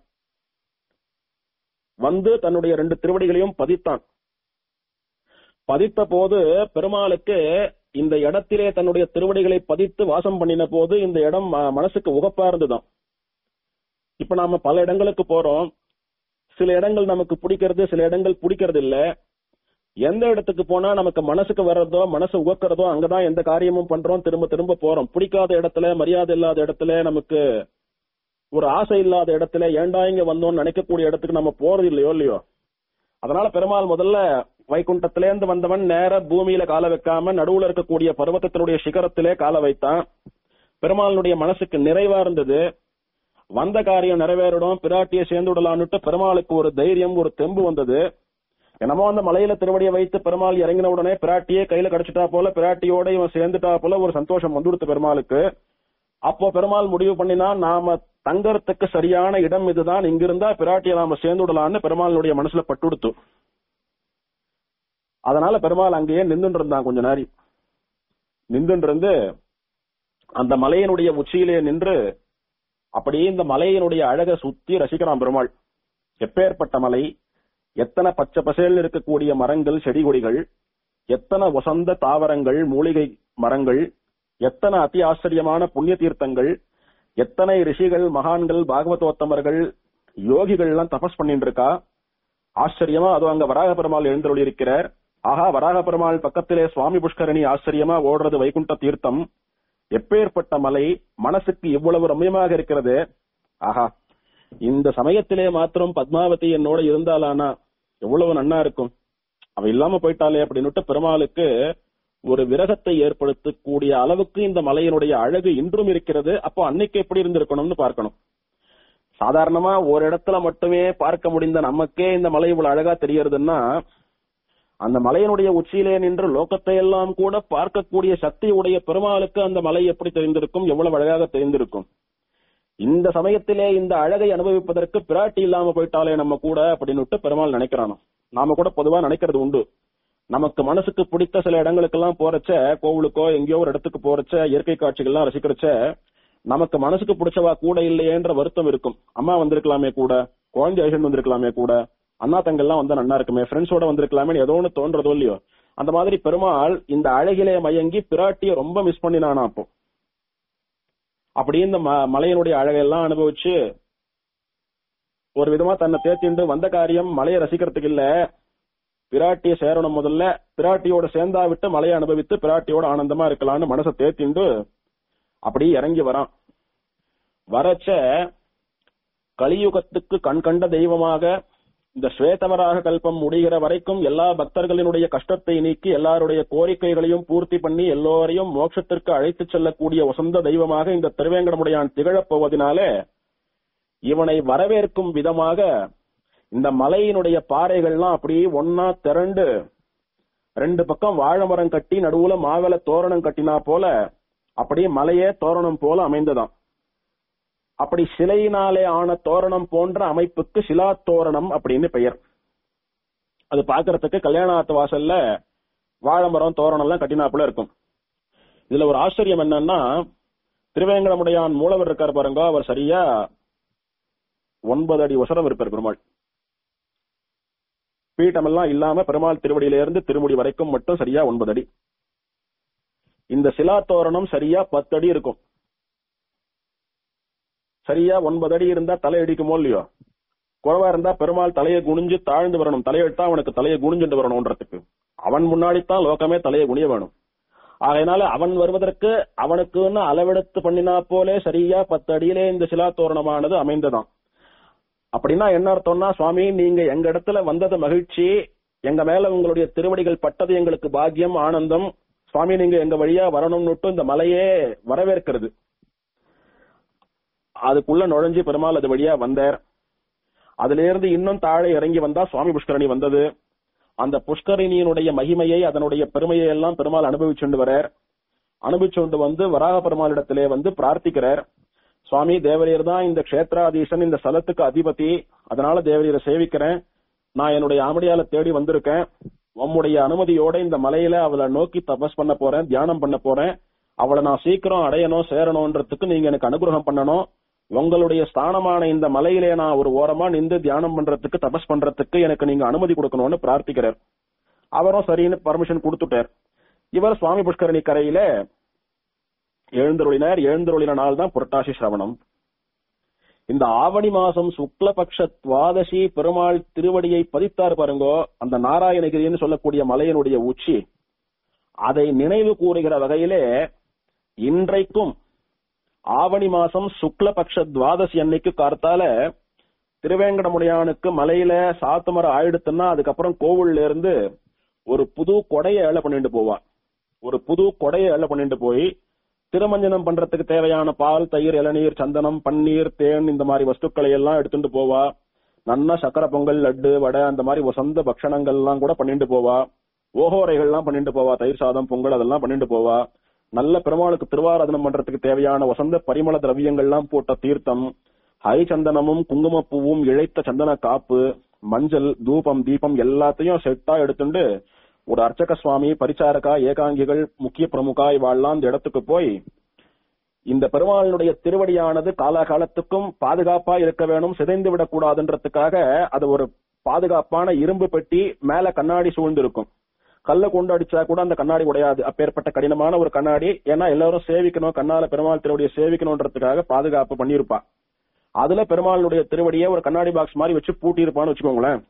வந்து தன்னுடைய ரெண்டு திருவடிகளையும் பதித்தான் பதித்த போது பெருமாளுக்கு இந்த இடத்திலே தன்னுடைய திருவடிகளை பதித்து வாசம் பண்ணின போது இந்த இடம் ம- மனசுக்கு உகப்பா இருந்துதான் இப்ப நாம பல இடங்களுக்கு போறோம் சில இடங்கள் நமக்கு பிடிக்கிறது சில இடங்கள் பிடிக்கிறது இல்ல எந்த இடத்துக்கு போனா நமக்கு மனசுக்கு வர்றதோ மனசு உகக்கிறதோ அங்கதான் எந்த காரியமும் பண்றோம் திரும்ப திரும்ப போறோம் பிடிக்காத இடத்துல மரியாதை இல்லாத இடத்துல நமக்கு ஒரு ஆசை இல்லாத இடத்துல ஏன்டா இங்க வந்தோம்னு நினைக்கக்கூடிய இடத்துக்கு நம்ம போறது இல்லையோ இல்லையோ அதனால பெருமாள் முதல்ல வைகுண்டத்திலேருந்து வந்தவன் நேர பூமியில கால வைக்காம நடுவுல இருக்கக்கூடிய பர்வதத்தினுடைய சிகரத்திலே கால வைத்தான் பெருமாளுடைய மனசுக்கு நிறைவா இருந்தது வந்த காரியம் நிறைவேறணும் பிராட்டியை சேர்ந்து விடலான்னுட்டு பெருமாளுக்கு ஒரு தைரியம் ஒரு தெம்பு வந்தது என்னமோ அந்த மலையில திருவடியை வைத்து பெருமாள் இறங்கின உடனே பிராட்டியே கையில கிடைச்சிட்டா போல பிராட்டியோட இவன் சேர்ந்துட்டா போல ஒரு சந்தோஷம் வந்துடுத்து பெருமாளுக்கு அப்போ பெருமாள் முடிவு பண்ணினா நாம தங்கறதுக்கு சரியான இடம் இதுதான் இங்கிருந்தா பிராட்டியை நாம சேர்ந்து விடலான்னு பெருமாளுடைய மனசுல பட்டுடுத்து அதனால பெருமாள் அங்கேயே நின்றுட்டு இருந்தான் கொஞ்ச நேரி நின்றுட்டு இருந்து அந்த மலையினுடைய உச்சியிலே நின்று அப்படியே இந்த மலையினுடைய அழகை சுத்தி ரசிக்கிறான் பெருமாள் எப்பேற்பட்ட மலை எத்தனை பச்சை பசேல் இருக்கக்கூடிய மரங்கள் செடி கொடிகள் எத்தனை வசந்த தாவரங்கள் மூலிகை மரங்கள் எத்தனை அதி ஆச்சரியமான புண்ணிய தீர்த்தங்கள் எத்தனை ரிஷிகள் மகான்கள் பாகவதோத்தமர்கள் யோகிகள் எல்லாம் தபஸ் பண்ணிட்டு இருக்கா ஆச்சரியமா அதுவும் அங்க வராக பெருமாள் எழுந்தருளி இருக்கிறார் ஆஹா வராக பெருமாள் பக்கத்திலே சுவாமி புஷ்கரணி ஆச்சரியமா ஓடுறது வைகுண்ட தீர்த்தம் எப்பேற்பட்ட மலை மனசுக்கு இவ்வளவு ரம்யமாக இருக்கிறது ஆஹா இந்த சமயத்திலே மாத்திரம் பத்மாவதி என்னோட இருந்தாலானா எவ்வளவு நன்னா இருக்கும் அவ இல்லாம போயிட்டாலே அப்படின்னுட்டு பெருமாளுக்கு ஒரு விரகத்தை ஏற்படுத்தக்கூடிய அளவுக்கு இந்த மலையினுடைய அழகு இன்றும் இருக்கிறது அப்போ அன்னைக்கு எப்படி இருந்திருக்கணும்னு பார்க்கணும் சாதாரணமா ஒரு இடத்துல மட்டுமே பார்க்க முடிந்த நமக்கே இந்த மலை இவ்வளவு அழகா தெரியறதுன்னா அந்த மலையினுடைய உச்சியிலே நின்று லோகத்தை எல்லாம் கூட பார்க்கக்கூடிய சக்தி உடைய பெருமாளுக்கு அந்த மலை எப்படி தெரிந்திருக்கும் எவ்வளவு அழகாக தெரிந்திருக்கும் இந்த சமயத்திலே இந்த அழகை அனுபவிப்பதற்கு பிராட்டி இல்லாம போயிட்டாலே நம்ம கூட அப்படின்னுட்டு பெருமாள் நினைக்கிறானோ நாம கூட பொதுவா நினைக்கிறது உண்டு நமக்கு மனசுக்கு பிடித்த சில இடங்களுக்கெல்லாம் போறச்ச கோவிலுக்கோ எங்கேயோ ஒரு இடத்துக்கு போறச்ச இயற்கை காட்சிகள்லாம் ரசிக்கிறச்ச நமக்கு மனசுக்கு பிடிச்சவா கூட இல்லையேன்ற வருத்தம் இருக்கும் அம்மா வந்திருக்கலாமே கூட குழந்தை ஐஷன் வந்திருக்கலாமே கூட அண்ணா தங்கள்லாம் வந்தா நல்லா இருக்குமே ஃப்ரெண்ட்ஸோட வந்திருக்கலாமே ஏதோ ஒன்று தோன்றதோ இல்லையோ அந்த மாதிரி பெருமாள் இந்த அழகிலே மயங்கி பிராட்டிய ரொம்ப மிஸ் பண்ணினானா அப்போ அப்படியே இந்த ம- மலையினுடைய அழகெல்லாம் அனுபவிச்சு ஒரு விதமா தன்னை தேத்திண்டு வந்த காரியம் மலையை ரசிக்கிறதுக்கு இல்ல பிராட்டிய சேரணும் முதல்ல பிராட்டியோட சேர்ந்தா விட்டு மலையை அனுபவித்து பிராட்டியோட ஆனந்தமா இருக்கலாம்னு மனசை தேத்திண்டு அப்படியே இறங்கி வரான் வரச்ச கலியுகத்துக்கு கண் கண்ட தெய்வமாக இந்த ஸ்வேதவராக கல்பம் முடிகிற வரைக்கும் எல்லா பக்தர்களினுடைய கஷ்டத்தை நீக்கி எல்லாருடைய கோரிக்கைகளையும் பூர்த்தி பண்ணி எல்லோரையும் மோட்சத்திற்கு அழைத்துச் செல்லக்கூடிய வசந்த தெய்வமாக இந்த திருவேங்கடமுடையான் திகழப் போவதினாலே இவனை வரவேற்கும் விதமாக இந்த மலையினுடைய பாறைகள்லாம் அப்படியே ஒன்னா திரண்டு ரெண்டு பக்கம் வாழை மரம் கட்டி நடுவுல மாவில தோரணம் கட்டினா போல அப்படியே மலையே தோரணம் போல அமைந்ததாம் அப்படி சிலையினாலே ஆன தோரணம் போன்ற அமைப்புக்கு சிலா தோரணம் அப்படின்னு பெயர் அது பாக்குறதுக்கு கல்யாணாத்து வாசல்ல வாழை மரம் தோரணம் எல்லாம் கட்டினாப்புல இருக்கும் இதுல ஒரு ஆச்சரியம் என்னன்னா திருவேங்கடமுடையான் மூலவர் இருக்கார் பாருங்க அவர் சரியா ஒன்பது அடி உசரம் இருப்பார் பெருமாள் பீட்டம் எல்லாம் இல்லாம பெருமாள் திருவடியில இருந்து திருமுடி வரைக்கும் மட்டும் சரியா ஒன்பது அடி இந்த சிலா தோரணம் சரியா பத்து அடி இருக்கும் சரியா ஒன்பது அடி இருந்தா தலை அடிக்குமோ இல்லையோ குறவா இருந்தா பெருமாள் தலையை குனிஞ்சு தாழ்ந்து வரணும் தலையெடுத்தா அவனுக்கு தலையை குனிஞ்சுட்டு வரணும்ன்றதுக்கு அவன் முன்னாடித்தான் லோகமே தலையை குனிய வேணும் ஆகையினால அவன் வருவதற்கு அவனுக்குன்னு அளவெடுத்து பண்ணினா போலே சரியா பத்து அடியிலே இந்த சிலா தோரணமானது அமைந்ததாம் அப்படின்னா என்ன அர்த்தம்னா சுவாமி நீங்க எங்க இடத்துல வந்தது மகிழ்ச்சி எங்க மேல உங்களுடைய திருவடிகள் பட்டது எங்களுக்கு பாக்கியம் ஆனந்தம் சுவாமி நீங்க எங்க வழியா வரணும்னுட்டு இந்த மலையே வரவேற்கிறது அதுக்குள்ள நுழைஞ்சு பெருமாள் அது வழியா வந்தார் அதுல இருந்து இன்னும் தாழே இறங்கி வந்தா சுவாமி புஷ்கரணி வந்தது அந்த புஷ்கரணியினுடைய மகிமையை அதனுடைய பெருமையை எல்லாம் பெருமாள் அனுபவிச்சுண்டு வரார் அனுபவிச்சுண்டு வந்து வராக பெருமாளிடத்திலே வந்து பிரார்த்திக்கிறார் சுவாமி தேவரீர் தான் இந்த கஷேத்ராதீசன் இந்த ஸ்தலத்துக்கு அதிபதி அதனால தேவரீரை சேவிக்கிறேன் நான் என்னுடைய ஆமடியால தேடி வந்திருக்கேன் உம்முடைய அனுமதியோட இந்த மலையில அவளை நோக்கி தபஸ் பண்ண போறேன் தியானம் பண்ண போறேன் அவளை நான் சீக்கிரம் அடையணும் சேரணும்ன்றதுக்கு நீங்க எனக்கு அனுகிரகம் பண்ணணும் உங்களுடைய ஸ்தானமான இந்த மலையிலே நான் ஒரு ஓரமா நின்று தியானம் பண்றதுக்கு தபஸ் பண்றதுக்கு எனக்கு நீங்க அனுமதி கொடுக்கணும்னு பிரார்த்திக்கிறார் அவரும் சரின்னு பர்மிஷன் கொடுத்துட்டார் இவர் சுவாமி புஷ்கரணி கரையில எழுந்தருளினார் எழுந்தருளின நாள் தான் புரட்டாசி சிரவணம் இந்த ஆவணி மாசம் சுக்லபக்ஷ துவாதசி பெருமாள் திருவடியை பதித்தார் பாருங்கோ அந்த நாராயணகிரின்னு சொல்லக்கூடிய மலையினுடைய உச்சி அதை நினைவு கூறுகிற வகையிலே இன்றைக்கும் ஆவணி மாசம் சுக்லபக்ஷ துவாதசி அன்னைக்கு கார்த்தால திருவேங்கடமுடையானுக்கு மலையில சாத்துமர ஆயிடுத்துன்னா அதுக்கப்புறம் கோவில்ல இருந்து ஒரு புது கொடைய ஏழை பண்ணிட்டு போவா ஒரு புது கொடைய ஏழை பண்ணிட்டு போய் திருமஞ்சனம் பண்றதுக்கு தேவையான பால் தயிர் இளநீர் சந்தனம் பன்னீர் தேன் இந்த மாதிரி வஸ்துக்களை எல்லாம் எடுத்துட்டு போவா நன்னா சக்கரை பொங்கல் லட்டு வடை அந்த மாதிரி வசந்த பக்ஷணங்கள் எல்லாம் கூட பண்ணிட்டு போவா ஓகோரைகள் எல்லாம் பண்ணிட்டு போவா தயிர் சாதம் பொங்கல் அதெல்லாம் பண்ணிட்டு போவா நல்ல பெருமாளுக்கு திருவாராதனம் பண்றதுக்கு தேவையான வசந்த பரிமள திரவியங்கள்லாம் போட்ட தீர்த்தம் ஹரிச்சந்தனமும் குங்குமப்பூவும் இழைத்த சந்தன காப்பு மஞ்சள் தூபம் தீபம் எல்லாத்தையும் செட்டா எடுத்துட்டு ஒரு அர்ச்சக சுவாமி பரிச்சாரகா ஏகாங்கிகள் முக்கிய பிரமுகா இவாள்லாம் இந்த இடத்துக்கு போய் இந்த பெருமாளுடைய திருவடியானது காலாகாலத்துக்கும் பாதுகாப்பா இருக்க வேணும் சிதைந்து விடக்கூடாதுன்றதுக்காக அது ஒரு பாதுகாப்பான இரும்பு பெட்டி மேல கண்ணாடி சூழ்ந்திருக்கும் கல்ல கொண்டு அடிச்சா கூட அந்த கண்ணாடி உடையாது அப்பேற்பட்ட கடினமான ஒரு கண்ணாடி ஏன்னா எல்லாரும் சேவிக்கணும் கண்ணால பெருமாள் திருவடியை சேவிக்கணும்ன்றதுக்காக பாதுகாப்பு பண்ணியிருப்பா அதுல பெருமாளுடைய திருவடியை ஒரு கண்ணாடி பாக்ஸ் மாதிரி வச்சு பூட்டி இருப்பான்னு வச்சுக்கோங்களேன்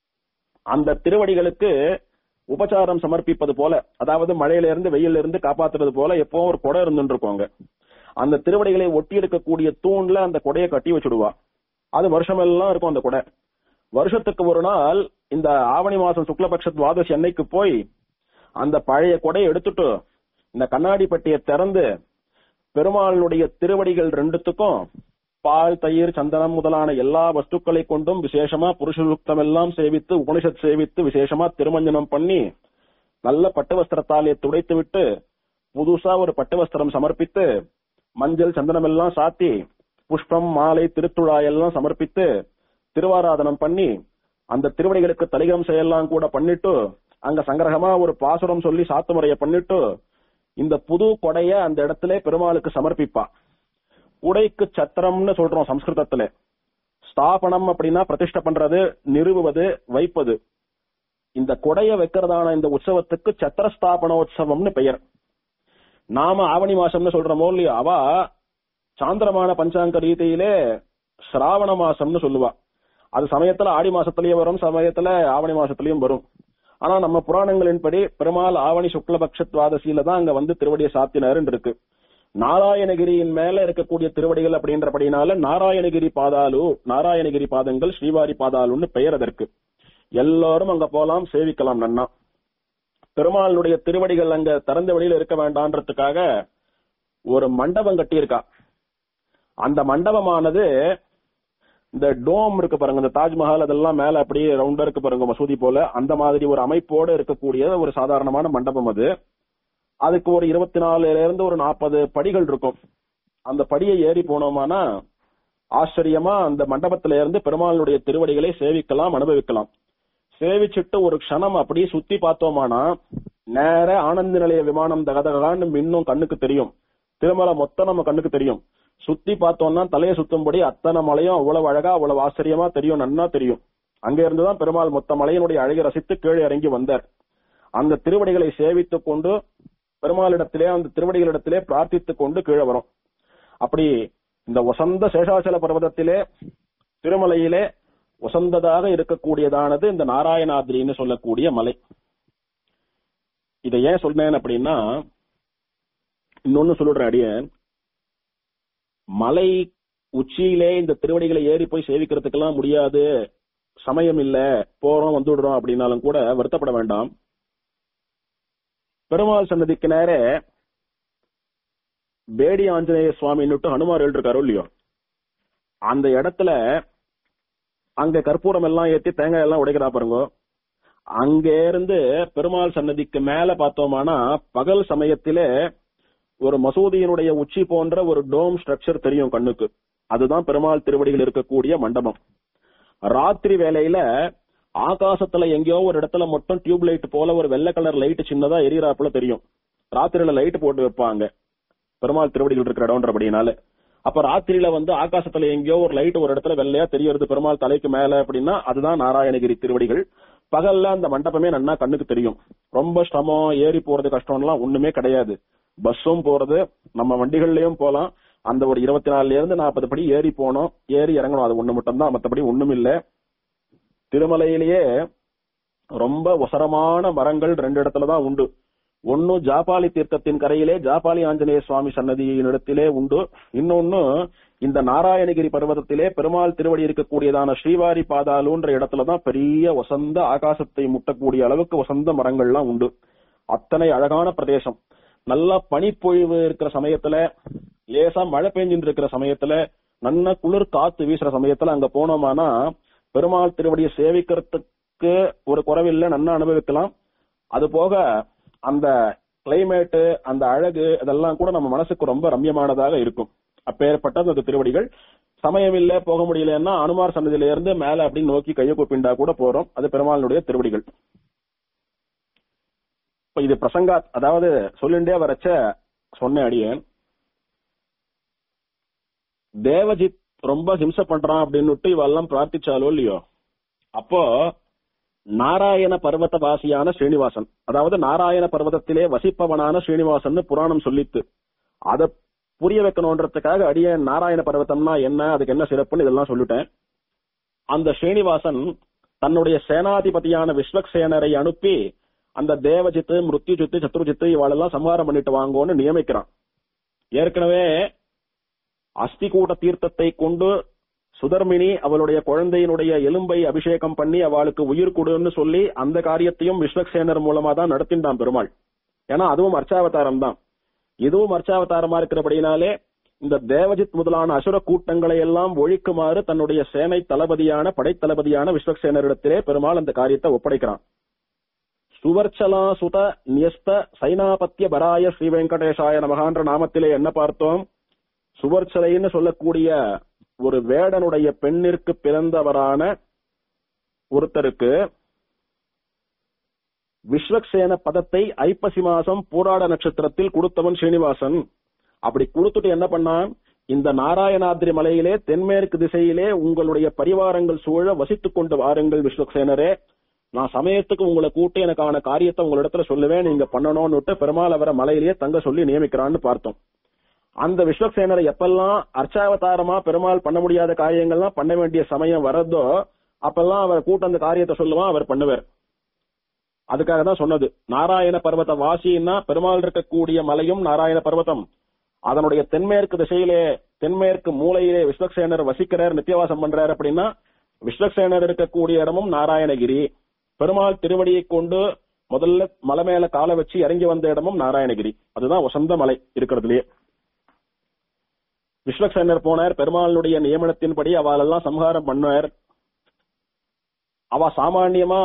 அந்த திருவடிகளுக்கு உபச்சாரம் சமர்ப்பிப்பது போல அதாவது மழையில இருந்து வெயில்ல இருந்து காப்பாத்துறது போல எப்பவும் ஒரு குடை இருந்துட்டு இருக்கோங்க அந்த திருவடிகளை ஒட்டி இருக்கக்கூடிய தூண்ல அந்த கொடையை கட்டி வச்சுடுவா அது வருஷமெல்லாம் இருக்கும் அந்த கொடை வருஷத்துக்கு ஒரு நாள் இந்த ஆவணி மாசம் சுக்லபக்ஷ துவாதசி அன்னைக்கு போய் அந்த பழைய கொடையை எடுத்துட்டு இந்த கண்ணாடி பெட்டியை திறந்து பெருமாளுடைய திருவடிகள் ரெண்டுத்துக்கும் பால் தயிர் சந்தனம் முதலான எல்லா வஸ்துக்களை கொண்டும் விசேஷமா புருஷ சுத்தம் எல்லாம் சேவித்து உபனிஷத் சேவித்து விசேஷமா திருமஞ்சனம் பண்ணி நல்ல பட்டு வஸ்திரத்தாலே துடைத்து விட்டு புதுசா ஒரு பட்டு வஸ்திரம் சமர்ப்பித்து மஞ்சள் சந்தனம் எல்லாம் சாத்தி புஷ்பம் மாலை திருத்துழாய் எல்லாம் சமர்ப்பித்து திருவாராதனம் பண்ணி அந்த திருவடிகளுக்கு தலிகம் செய்யலாம் கூட பண்ணிட்டு அங்க சங்கிரகமா ஒரு பாசுரம் சொல்லி சாத்து முறைய பண்ணிட்டு இந்த புது கொடைய அந்த இடத்துல பெருமாளுக்கு சமர்ப்பிப்பா உடைக்கு சத்திரம்னு சொல்றோம் சம்ஸ்கிருதத்துல ஸ்தாபனம் அப்படின்னா பிரதிஷ்டை பண்றது நிறுவுவது வைப்பது இந்த கொடைய வைக்கிறதான இந்த உற்சவத்துக்கு சத்திரஸ்தாபனோற்சவம்னு பெயர் நாம ஆவணி மாசம்னு சொல்றோமோ இல்லையோ அவ சாந்திரமான பஞ்சாங்க ரீதியிலே சிராவண மாசம்னு சொல்லுவா அது சமயத்துல ஆடி மாசத்திலயும் வரும் சமயத்துல ஆவணி மாசத்திலயும் வரும் ஆனா நம்ம புராணங்களின்படி பெருமாள் ஆவணி சுக்லபக்ஷ துவாதசியில தான் அங்க வந்து திருவடியை சாத்தினாருன்னு இருக்கு நாராயணகிரியின் மேல இருக்கக்கூடிய திருவடிகள் அப்படின்றபடினால நாராயணகிரி பாதாலு நாராயணகிரி பாதங்கள் ஸ்ரீவாரி பாதாலுன்னு பெயர் அதற்கு எல்லாரும் அங்க போலாம் சேவிக்கலாம் நன்னா பெருமாளுடைய திருவடிகள் அங்க திறந்த வெளியில இருக்க வேண்டான்றதுக்காக ஒரு மண்டபம் கட்டியிருக்கா அந்த மண்டபமானது இந்த டோம் இருக்கு பாருங்க இந்த தாஜ்மஹால் அதெல்லாம் மேல அப்படியே ரவுண்டா இருக்கு பாருங்க மசூதி போல அந்த மாதிரி ஒரு அமைப்போட இருக்கக்கூடிய ஒரு சாதாரணமான மண்டபம் அது அதுக்கு ஒரு இருபத்தி நாலுல இருந்து ஒரு நாற்பது படிகள் இருக்கும் அந்த படியை ஏறி போனோமானா ஆச்சரியமா அந்த மண்டபத்தில இருந்து பெருமாளுடைய திருவடிகளை சேவிக்கலாம் அனுபவிக்கலாம் சேவிச்சுட்டு ஒரு க்ஷணம் அப்படியே சுத்தி பார்த்தோமானா நேர ஆனந்த நிலைய விமானம் தகதகான்னு மின்னும் கண்ணுக்கு தெரியும் திருமலை மொத்தம் நம்ம கண்ணுக்கு தெரியும் சுத்தி பார்த்தோம்னா தலையை சுத்தும்படி அத்தனை மலையும் அவ்வளவு அழகா அவ்வளவு ஆச்சரியமா தெரியும் நன்னா தெரியும் அங்க இருந்துதான் பெருமாள் மொத்த மலையினுடைய அழகை ரசித்து கீழே இறங்கி வந்தார் அந்த திருவடிகளை சேவித்துக் கொண்டு பெருமாளிடத்திலே அந்த திருவடிகளிடத்திலே பிரார்த்தித்துக் கொண்டு கீழே வரும் அப்படி இந்த வசந்த சேஷாச்சல பர்வதத்திலே திருமலையிலே வசந்ததாக இருக்கக்கூடியதானது இந்த நாராயணாத்ரின்னு சொல்லக்கூடிய மலை இதை ஏன் சொன்னேன் அப்படின்னா இன்னொன்னு சொல்லிடுறேன் அடியேன் மலை உச்சியிலே இந்த திருவடிகளை ஏறி போய் சேவிக்கிறதுக்கெல்லாம் முடியாது சமயம் இல்ல போறோம் வந்துடுறோம் அப்படின்னாலும் கூட வருத்தப்பட வேண்டாம் பெருமாள் சன்னதிக்கு நேரே பேடி ஆஞ்சநேய சுவாமின்னுட்டு ஹனுமார் இருக்காரோ இல்லையோ அந்த இடத்துல அங்க கற்பூரம் எல்லாம் ஏத்தி தேங்காய் எல்லாம் உடைக்கிறா பாருங்க அங்க இருந்து பெருமாள் சன்னதிக்கு மேல பார்த்தோமானா பகல் சமயத்திலே ஒரு மசூதியினுடைய உச்சி போன்ற ஒரு டோம் ஸ்ட்ரக்சர் தெரியும் கண்ணுக்கு அதுதான் பெருமாள் திருவடிகள் இருக்கக்கூடிய மண்டபம் ராத்திரி வேலையில ஆகாசத்துல எங்கேயோ ஒரு இடத்துல மட்டும் டியூப் லைட் போல ஒரு வெள்ளை கலர் லைட் சின்னதா எரியறாப்புல தெரியும் ராத்திரியில லைட் போட்டு வைப்பாங்க பெருமாள் திருவடிகள் இருக்கிற இடம்ன்றபடினால அப்ப ராத்திரியில வந்து ஆகாசத்துல எங்கேயோ ஒரு லைட் ஒரு இடத்துல வெள்ளையா தெரியறது பெருமாள் தலைக்கு மேல அப்படின்னா அதுதான் நாராயணகிரி திருவடிகள் பகல்ல அந்த மண்டபமே நன்னா கண்ணுக்கு தெரியும் ரொம்ப சிரமம் ஏறி போறது கஷ்டம்லாம் ஒண்ணுமே கிடையாது பஸ்ஸும் போறது நம்ம வண்டிகள்லயும் போலாம் அந்த ஒரு இருபத்தி நாலுல இருந்து நாற்பது படி ஏறி போனோம் ஏறி இறங்கணும் அது ஒண்ணு மட்டும் தான் மத்தபடி ஒண்ணும் இல்ல திருமலையிலேயே ரொம்ப உசரமான மரங்கள் ரெண்டு இடத்துல தான் உண்டு ஒன்னு ஜாபாலி தீர்த்தத்தின் கரையிலே ஜாபாலி ஆஞ்சநேய சுவாமி சன்னதியின் இடத்திலே உண்டு இன்னொன்னு இந்த நாராயணகிரி பர்வதத்திலே பெருமாள் திருவடி இருக்கக்கூடியதான ஸ்ரீவாரி பாதாலுன்ற இடத்துலதான் பெரிய வசந்த ஆகாசத்தை முட்டக்கூடிய அளவுக்கு வசந்த மரங்கள்லாம் உண்டு அத்தனை அழகான பிரதேசம் நல்லா பனிப்பொழிவு இருக்கிற சமயத்துல லேசா மழை பெஞ்சுட்டு இருக்கிற சமயத்துல நல்ல குளிர் காத்து வீசுற சமயத்துல அங்க போனோமானா பெருமாள் திருவடியை சேவிக்கிறதுக்கு ஒரு குறைவில்லை நன்னா அனுபவிக்கலாம் அது போக அந்த கிளைமேட்டு அந்த அழகு இதெல்லாம் கூட நம்ம மனசுக்கு ரொம்ப ரம்யமானதாக இருக்கும் அப்பேற்பட்ட அந்த திருவடிகள் சமயம் இல்ல போக முடியலன்னா அனுமார் சன்னதியில இருந்து மேல அப்படின்னு நோக்கி கையை கூப்பிண்டா கூட போறோம் அது பெருமாளுடைய திருவடிகள் இப்ப இது பிரசங்கா அதாவது சொல்லிண்டே வரச்ச சொன்ன அடியேன் தேவஜித் ரொம்ப ஹிம்சை பண்றான் அப்படின்னுட்டு இவெல்லாம் பிரார்த்திச்சாலோ இல்லையோ அப்போ நாராயண பர்வத வாசியான ஸ்ரீனிவாசன் அதாவது நாராயண பர்வதத்திலே வசிப்பவனான ஸ்ரீனிவாசன் புராணம் சொல்லித்து அத புரிய வைக்கணுன்றதுக்காக அடிய நாராயண பர்வதம்னா என்ன அதுக்கு என்ன சிறப்புன்னு இதெல்லாம் சொல்லிட்டேன் அந்த ஸ்ரீனிவாசன் தன்னுடைய சேனாதிபதியான விஸ்வக்சேனரை அனுப்பி அந்த தேவஜித்து மிருத்யுஜித்து சத்ருஜித்து இவாளெல்லாம் சம்ஹாரம் பண்ணிட்டு வாங்கோன்னு நியமிக்கிறான் ஏற்கனவே அஸ்திகூட தீர்த்தத்தை கொண்டு சுதர்மினி அவளுடைய குழந்தையினுடைய எலும்பை அபிஷேகம் பண்ணி அவளுக்கு உயிர் கொடுன்னு சொல்லி அந்த காரியத்தையும் விஸ்வக்சேனர் மூலமா தான் நடத்தின்றான் பெருமாள் ஏன்னா அதுவும் அர்ச்சாவதாரம் தான் இதுவும் அர்ச்சாவதாரமா இருக்கிறபடினாலே இந்த தேவஜித் முதலான அசுர கூட்டங்களை எல்லாம் ஒழிக்குமாறு தன்னுடைய சேனை தளபதியான படைத்தளபதியான விஸ்வக்சேனரிடத்திலே பெருமாள் அந்த காரியத்தை ஒப்படைக்கிறான் சுவர்ச்சலா சுத நியஸ்த சைனாபத்திய பராய ஸ்ரீ வெங்கடேசாய நமகான்ற நாமத்திலே என்ன பார்த்தோம் சுவர்ச்சலைன்னு சொல்லக்கூடிய ஒரு வேடனுடைய பெண்ணிற்கு பிறந்தவரான ஒருத்தருக்கு விஸ்வக்சேன பதத்தை ஐப்பசி மாசம் பூராட நட்சத்திரத்தில் கொடுத்தவன் ஸ்ரீனிவாசன் அப்படி கொடுத்துட்டு என்ன பண்ணான் இந்த நாராயணாத்ரி மலையிலே தென்மேற்கு திசையிலே உங்களுடைய பரிவாரங்கள் சூழ வசித்துக் கொண்டு வாருங்கள் விஸ்வக்சேனரே நான் சமயத்துக்கு உங்களை கூட்டி எனக்கான காரியத்தை உங்களிடத்துல சொல்லுவேன் நீங்க பண்ணணும்னு பெருமாள் அவரை மலையிலேயே தங்க சொல்லி நியமிக்கிறான்னு பார்த்தோம் அந்த விஸ்வக்சேனரை எப்பெல்லாம் அர்ச்சாவதாரமா பெருமாள் பண்ண முடியாத காரியங்கள்லாம் பண்ண வேண்டிய சமயம் வரதோ அப்பெல்லாம் அவர் கூட்ட அந்த காரியத்தை சொல்லுவான் அவர் பண்ணுவார் அதுக்காக தான் சொன்னது நாராயண பர்வத வாசின்னா பெருமாள் இருக்கக்கூடிய மலையும் நாராயண பர்வதம் அதனுடைய தென்மேற்கு திசையிலே தென்மேற்கு மூலையிலே விஸ்வக்சேனர் வசிக்கிறார் நித்தியவாசம் பண்றார் அப்படின்னா விஸ்வக்சேனர் இருக்கக்கூடிய இடமும் நாராயணகிரி பெருமாள் திருவடியை கொண்டு முதல்ல மலை மேல காலை வச்சு இறங்கி வந்த இடமும் நாராயணகிரி அதுதான் வசந்த மலை இருக்கிறதுலயே விஸ்வக்சேனர் போனார் பெருமாளுடைய நியமனத்தின்படி அவளெல்லாம் சம்ஹாரம் பண்ணார் அவ சாமான்யமா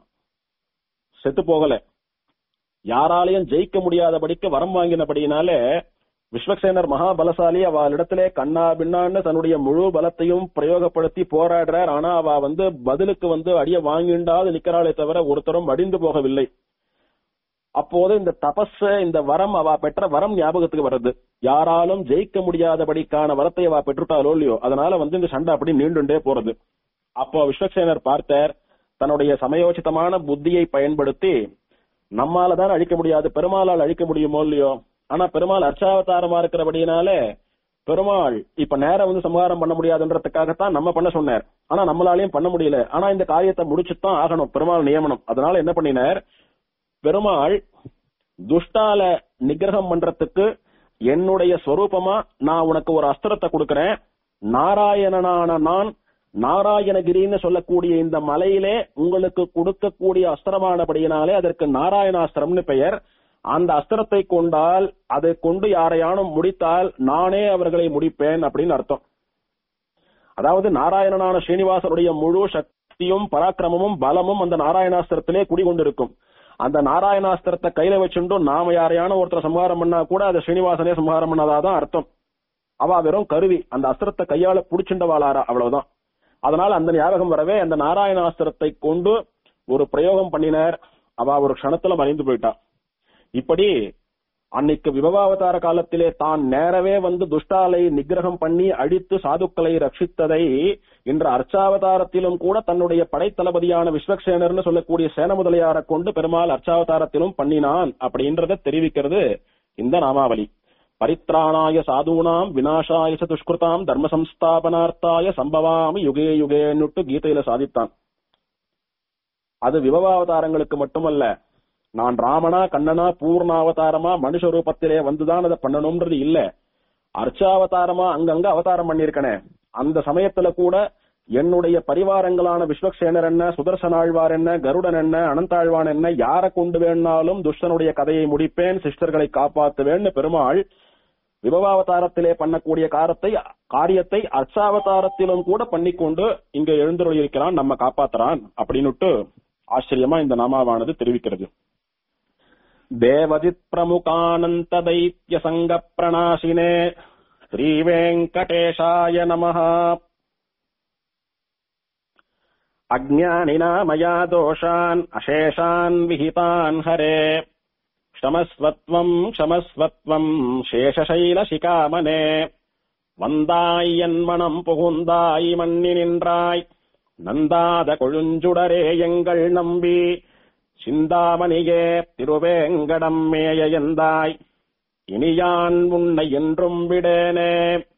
செத்து போகல யாராலையும் ஜெயிக்க முடியாதபடிக்கு வரம் வாங்கினபடியினாலே விஸ்வக்சேனர் மகாபலசாலி அவளிடத்திலே கண்ணா பின்னான்னு தன்னுடைய முழு பலத்தையும் பிரயோகப்படுத்தி போராடுறார் ஆனா அவ வந்து பதிலுக்கு வந்து அடிய வாங்கிண்டாது நிக்கிறாளே தவிர ஒருத்தரும் மடிந்து போகவில்லை அப்போது இந்த தபஸ் இந்த வரம் அவ பெற்ற வரம் ஞாபகத்துக்கு வருது யாராலும் ஜெயிக்க முடியாதபடிக்கான வரத்தை அவ பெற்றுட்டாலோ இல்லையோ அதனால வந்து இந்த சண்டை அப்படி நீண்டுண்டே போறது அப்போ விஸ்வக்சேனர் பார்த்தார் தன்னுடைய சமயோசிதமான புத்தியை பயன்படுத்தி நம்மால தான் அழிக்க முடியாது பெருமாளால் அழிக்க முடியுமோ இல்லையோ ஆனா பெருமாள் அர்ச்சாவதாரமா இருக்கிறபடினாலே பெருமாள் இப்ப நேரம் வந்து சம்ஹாரம் பண்ண முடியாதுன்றதுக்காகத்தான் நம்ம பண்ண சொன்னார் ஆனா நம்மளாலையும் பண்ண முடியல ஆனா இந்த காரியத்தை முடிச்சுதான் ஆகணும் பெருமாள் நியமனம் அதனால என்ன பண்ணினார் பெருமாள் துஷ்டால நிகிரகம் பண்றதுக்கு என்னுடைய ஸ்வரூபமா நான் உனக்கு ஒரு அஸ்திரத்தை கொடுக்கறேன் நாராயணனான நான் நாராயணகிரின்னு சொல்லக்கூடிய இந்த மலையிலே உங்களுக்கு கொடுக்கக்கூடிய அஸ்திரமானபடியினாலே அதற்கு நாராயணாஸ்திரம்னு பெயர் அந்த அஸ்திரத்தை கொண்டால் அதை கொண்டு யாரையானும் முடித்தால் நானே அவர்களை முடிப்பேன் அப்படின்னு அர்த்தம் அதாவது நாராயணனான ஸ்ரீனிவாசனுடைய முழு சக்தியும் பராக்கிரமமும் பலமும் அந்த நாராயணாஸ்திரத்திலே குடிகொண்டிருக்கும் அந்த நாராயணாஸ்திரத்தை கையில வச்சுட்டு நாம யாரையான ஒருத்தர் சம்ஹாரம் பண்ணா கூட அதை ஸ்ரீனிவாசனே சம்ஹாரம் பண்ணாதான் அர்த்தம் அவ வெறும் கருவி அந்த அஸ்திரத்தை கையால புடிச்சுண்டவாளாரா அவ்வளவுதான் அதனால அந்த ஞாபகம் வரவே அந்த நாராயணாஸ்திரத்தை கொண்டு ஒரு பிரயோகம் பண்ணினார் அவ ஒரு க்ஷணத்துல மறைந்து போயிட்டா இப்படி அன்னைக்கு விபவாவதார காலத்திலே தான் நேரவே வந்து துஷ்டாலை நிகிரகம் பண்ணி அழித்து சாதுக்களை ரட்சித்ததை இன்று அர்ச்சாவதாரத்திலும் கூட தன்னுடைய படைத்தளபதியான விஸ்வக்சேனர்னு சொல்லக்கூடிய சேன முதலியாரை கொண்டு பெருமாள் அர்ச்சாவதாரத்திலும் பண்ணினான் அப்படின்றத தெரிவிக்கிறது இந்த நாமாவளி பரித்ராணாய சாதுனாம் விநாசாய ச துஷ்கிருதாம் தர்ம சம்ஸ்தாபனார்த்தாய சம்பவாமி யுகே யுகேன்னுட்டு கீதையில சாதித்தான் அது விபவாவதாரங்களுக்கு மட்டுமல்ல நான் ராமனா கண்ணனா பூர்ணாவதாரமா மனுஷ ரூபத்திலே வந்துதான் அதை பண்ணணும்ன்றது இல்ல அர்ச்சாவதாரமா அங்கங்க அவதாரம் பண்ணிருக்கனே அந்த சமயத்துல கூட என்னுடைய பரிவாரங்களான விஸ்வக்சேனர் என்ன சுதர்சனாழ்வார் என்ன கருடன் என்ன அனந்தாழ்வான் என்ன யாரை கொண்டு வேணாலும் துஷ்டனுடைய கதையை முடிப்பேன் சிஸ்டர்களை காப்பாத்துவேன்னு பெருமாள் விபவாவதாரத்திலே பண்ணக்கூடிய காரத்தை காரியத்தை அர்ச்சாவதாரத்திலும் கூட பண்ணிக்கொண்டு இங்க எழுந்துள்ளிருக்கிறான் நம்ம காப்பாத்துறான் அப்படின்னுட்டு ஆச்சரியமா இந்த நாமாவானது தெரிவிக்கிறது தேவஜித் பிரமுகானந்த தைத்திய சங்க பிரணாசினே ஸ்ரீ வெங்கடேஷாய நமः अज्ञानिना मया दोषान् अशेषान् विहितान् हरे क्षमस्वत्वम् क्षमस्वत्वम् शेषशैलशिकामने வந்தாய் என் மனம் புகுந்தாய் மன்னி நின்றாய் நந்தாத கொழுஞ்சுடரே எங்கள் நம்பி சிந்தாமணியே திருவேங்கடம் மேய எந்தாய் இனியான் உன்னை என்றும் விடேனே